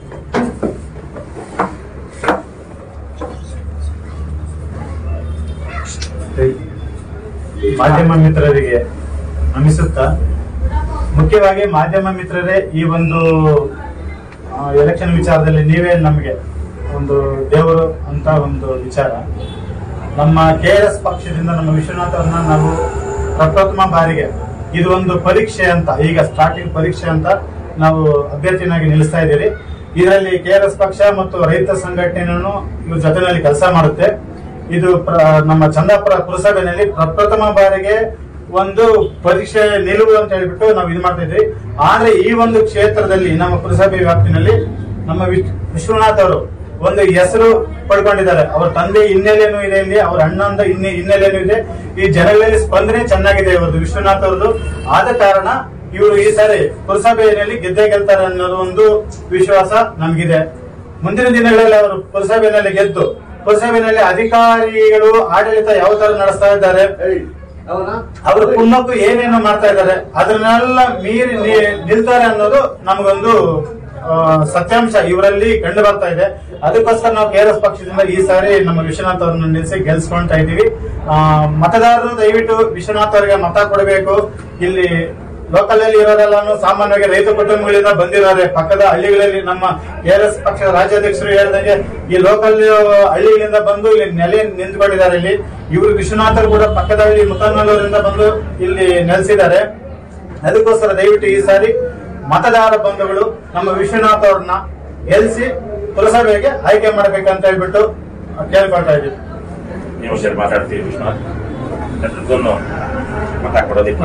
ಮಾಧ್ಯಮ ಮಿತ್ರರಿಗೆ ನಮಿಸುತ್ತಾ ಮುಖ್ಯವಾಗಿ ಮಾಧ್ಯಮ ಮಿತ್ರರೇ ಈ ಒಂದು ಎಲೆಕ್ಷನ್ ವಿಚಾರದಲ್ಲಿ ನೀವೇ ನಮಗೆ ಒಂದು ದೇವರು ಅಂತ ಒಂದು ವಿಚಾರ ನಮ್ಮ ಕೆ ಎಸ್ ಪಕ್ಷದಿಂದ ನಮ್ಮ ವಿಶ್ವನಾಥ್ ಅವ್ರನ್ನ ನಾವು ಪ್ರಪ್ರಥಮ ಬಾರಿಗೆ ಇದು ಒಂದು ಪರೀಕ್ಷೆ ಅಂತ ಈಗ ಸ್ಟಾರ್ಟಿಂಗ್ ಪರೀಕ್ಷೆ ಅಂತ ನಾವು ಅಭ್ಯರ್ಥಿನಾಗಿ ನಿಲ್ಲಿಸ್ತಾ ಇದ್ದೀರಿ ಇದರಲ್ಲಿ ಕೆ ಆರ್ ಎಸ್ ಪಕ್ಷ ಮತ್ತು ರೈತ ಸಂಘಟನೆಯನ್ನು ಇವ್ರ ಜೊತೆನಲ್ಲಿ ಕೆಲಸ ಮಾಡುತ್ತೆ ಇದು ಪ್ರ- ನಮ್ಮ ಚಂದಾಪುರ ಪುರಸಭೆಯಲ್ಲಿ ಪ್ರಪ್ರಥಮ ಬಾರಿಗೆ ಒಂದು ಪರೀಕ್ಷೆ ನಿಲುವು ಅಂತ ಹೇಳ್ಬಿಟ್ಟು ನಾವು ಇದು ಮಾಡ್ತಾ ಇದ್ವಿ ಆದ್ರೆ ಈ ಒಂದು ಕ್ಷೇತ್ರದಲ್ಲಿ ನಮ್ಮ ಪುರಸಭೆ ವ್ಯಾಪ್ತಿನಲ್ಲಿ ನಮ್ಮ ವಿಶ್- ವಿಶ್ವನಾಥ್ ಅವರು ಒಂದು ಹೆಸರು ಪಡ್ಕೊಂಡಿದ್ದಾರೆ ಅವ್ರ ತಂದೆ ಹಿನ್ನೆಲೆನೂ ಇದೆ ಇಲ್ಲಿ ಅವ್ರ ಅಣ್ಣಂದ ಹಿನ್ನೆ ಹಿನ್ನೆಲೆನೂ ಇದೆ ಈ ಜನಗಳಲ್ಲಿ ಸ್ಪಂದನೆ ಚೆನ್ನಾಗಿದೆ ಇವತ್ತು ವಿಶ್ವನಾಥ್ ಅವ್ರದ್ದು ಆದ ಕಾರಣ ಇವರು ಈ ಸಾರಿ ಪುರಸಭೆಯಲ್ಲಿ ಗೆದ್ದೇ ಗೆಲ್ತಾರೆ ಅನ್ನೋದು ಒಂದು ವಿಶ್ವಾಸ ನಮಗಿದೆ ಮುಂದಿನ ದಿನಗಳಲ್ಲಿ ಅವರು ಪುರಸಭೆಯಲ್ಲಿ ಗೆದ್ದು ಪುರಸಭೆಯಲ್ಲಿ ಅಧಿಕಾರಿಗಳು ಆಡಳಿತ ಯಾವ ತರ ನಡೆಸ್ತಾ ಇದ್ದಾರೆ ಅವರು ಪುಣ್ಣಕ್ಕೂ ಏನೇನು ಮಾಡ್ತಾ ಇದ್ದಾರೆ ಅದನ್ನೆಲ್ಲ ಮೀರಿ ನಿ- ನಿಲ್ತಾರೆ ಅನ್ನೋದು ನಮಗೊಂದು ಆ, ಸತ್ಯಾಂಶ ಇವರಲ್ಲಿ ಕಂಡು ಬರ್ತಾ ಇದೆ ಅದಕ್ಕೋಸ್ಕರ ನಾವು ಕೆಆರ್ಎಸ್ ಪಕ್ಷದಿಂದ ಈ ಸಾರಿ ನಮ್ಮ ವಿಶ್ವನಾಥ್ ಅವರನ್ನು ನಿಲ್ಲಿಸಿ ಗೆಲ್ಸ್ಕೊಂತಾ ಇದೀವಿ ಆ, ಮತದಾರರು ದಯವಿಟ್ಟು ವಿಶ್ವನಾಥ್ ಅವರಿಗೆ ಮತ ಕೊಡಬೇಕು ಇಲ್ಲಿ ಲೋಕಲ್ ಅಲ್ಲಿ ಇರೋರೆಲ್ಲಾನು ಸಾಮಾನ್ಯವಾಗಿ ರೈತ ಕುಟುಂಬಗಳಿಂದ ಬಂದಿದ್ದಾರೆ ಪಕ್ಕದ ಹಳ್ಳಿಗಳಲ್ಲಿ ನಮ್ಮ ಕೆಆರ್ಎಸ್ ಪಕ್ಷದ ರಾಜ್ಯಾಧ್ಯಕ್ಷರು ಹೇಳಿದಂಗೆ ಈ ಲೋಕಲ್ ಹಳ್ಳಿಗಳಿಂದ ಬಂದು ಇಲ್ಲಿ ನೆಲೆ ನಿಂತ್ಕೊಂಡಿದ್ದಾರೆ ಇಲ್ಲಿ ಇವರು ವಿಶ್ವನಾಥರು ಕೂಡ ಪಕ್ಕದ ಹಳ್ಳಿ ಮುತ್ತನ್ನೂರಿಂದ ಬಂದು ಇಲ್ಲಿ ನೆಲೆಸಿದ್ದಾರೆ ಅದಕ್ಕೋಸ್ಕರ ದಯವಿಟ್ಟು ಈ ಸಾರಿ ಮತದಾರ ಬಂಧುಗಳು ನಮ್ಮ ವಿಶ್ವನಾಥ್ ಅವ್ರನ್ನ ಗೆಲ್ಲಿಸಿ ಪುರಸಭೆಗೆ ಆಯ್ಕೆ ಮಾಡ್ಬೇಕಂತ ಹೇಳ್ಬಿಟ್ಟು ಕೇಳ್ಕೊಳ್ತಾ ಇದ್ದೀವಿ ನೀವು ಸರ್ ಮಾತಾಡ್ತೀವಿ ವಿಶ್ವನಾಥ್ ಎಲ್ರಿಗೂ ಮತ ಕೊಡೋದಕ್ಕೆ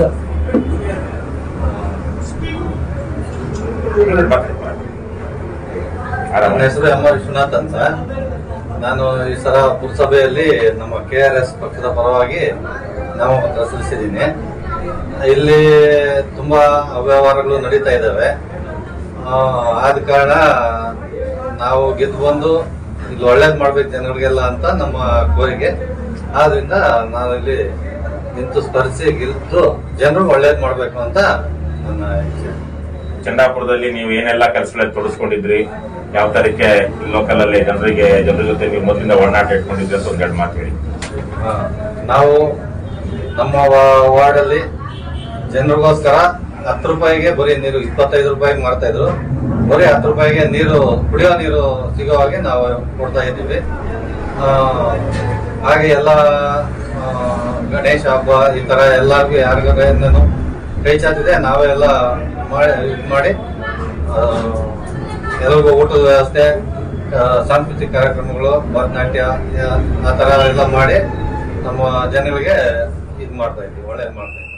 ಮಾತಾಡಿ, ಮಾತಾಡಿ. ಆರಾಮ ನನ್ನ ಹೆಸರು ಎಂ ಆರ್ ವಿಶ್ವನಾಥ್ ಅಂತ ನಾನು ಈ ಸಲ ಪುರಸಭೆಯಲ್ಲಿ ನಮ್ಮ ಕೆ ಆರ್ ಎಸ್ ಪಕ್ಷದ ಪರವಾಗಿ ನಾಮಪತ್ರ ಸಲ್ಲಿಸಿದ್ದೀನಿ ಇಲ್ಲಿ ತುಂಬಾ ಅವ್ಯವಹಾರಗಳು ನಡೀತಾ ಇದ್ದಾವೆ ಆ, ಆದ ಕಾರಣ ನಾವು ಗೆದ್ದು ಬಂದು ಇಲ್ಲಿ ಒಳ್ಳೇದ್ ಮಾಡ್ಬೇಕು ಜನಗಳಿಗೆಲ್ಲ ಅಂತ ನಮ್ಮ ಕೋರಿಕೆ ಆದ್ರಿಂದ ನಾನು ಇಲ್ಲಿ ನಿಂತು ಸ್ಪರ್ಶಿ ಗೆದ್ದು ಜನರು ಒಳ್ಳೇದ್ ಮಾಡ್ಬೇಕು ಅಂತ ನನ್ನ ಇಚ್ಛೆ ಚಂದಾಪುರದಲ್ಲಿ ನೀವು ಏನೆಲ್ಲ ಕೆಲಸಗಳಲ್ಲಿ ತೊಡಸ್ಕೊಂಡಿದ್ರಿ ಯಾವ ತರಕ್ಕೆ ಲೋಕಲ್ ಅಲ್ಲಿ ಜನರಿಗೆ ಜನರ ಜೊತೆ ನೀವು ಮೊದಲಿಂದ ಒಡನಾಟ ಇಟ್ಕೊಂಡಿದ್ರಿ ಅಂತ ಒಂದೆರಡು ಮಾತು ಹೇಳಿ ಹಾ. ನಾವು ನಮ್ಮ ವಾ- ವಾರ್ಡಲ್ಲಿ ಜನರಿಗೋಸ್ಕರ ಹತ್ತು ರೂಪಾಯಿಗೆ ಬರೀ ನೀರು ಇಪ್ಪತ್ತೈದು ರೂಪಾಯಿಗೆ ಮಾಡ್ತಾ ಇದ್ರು ಬರೀ ಹತ್ತು ರೂಪಾಯಿಗೆ ನೀರು ಕುಡಿಯೋ ನೀರು ಸಿಗೋ ಹಾಗೆ ನಾವು ಕೊಡ್ತಾ ಇದ್ದೀವಿ ಆ, ಹಾಗೆ ಎಲ್ಲ ಆ, ಗಣೇಶ ಹಬ್ಬ ಈ ತರ ಎಲ್ಲರಿಗೂ ಯಾರಿಗಾರು ಕೈ ಚಾಚಿದೆ ನಾವೆಲ್ಲ ಮಾಡಿ ಇದ್ ಮಾಡಿ ಆ, ಎಲ್ಲರಿಗೂ ಊಟದ ವ್ಯವಸ್ಥೆ ಆ, ಸಾಂಸ್ಕೃತಿಕ ಕಾರ್ಯಕ್ರಮಗಳು ಭರತನಾಟ್ಯ ಆ ತರ ಎಲ್ಲ ಮಾಡಿ ನಮ್ಮ ಜನಗಳಿಗೆ ಇದ್ ಮಾಡ್ತಾ ಇದ್ವಿ ಒಳ್ಳೇದ್ ಮಾಡ್ತಾ ಇದ್ವಿ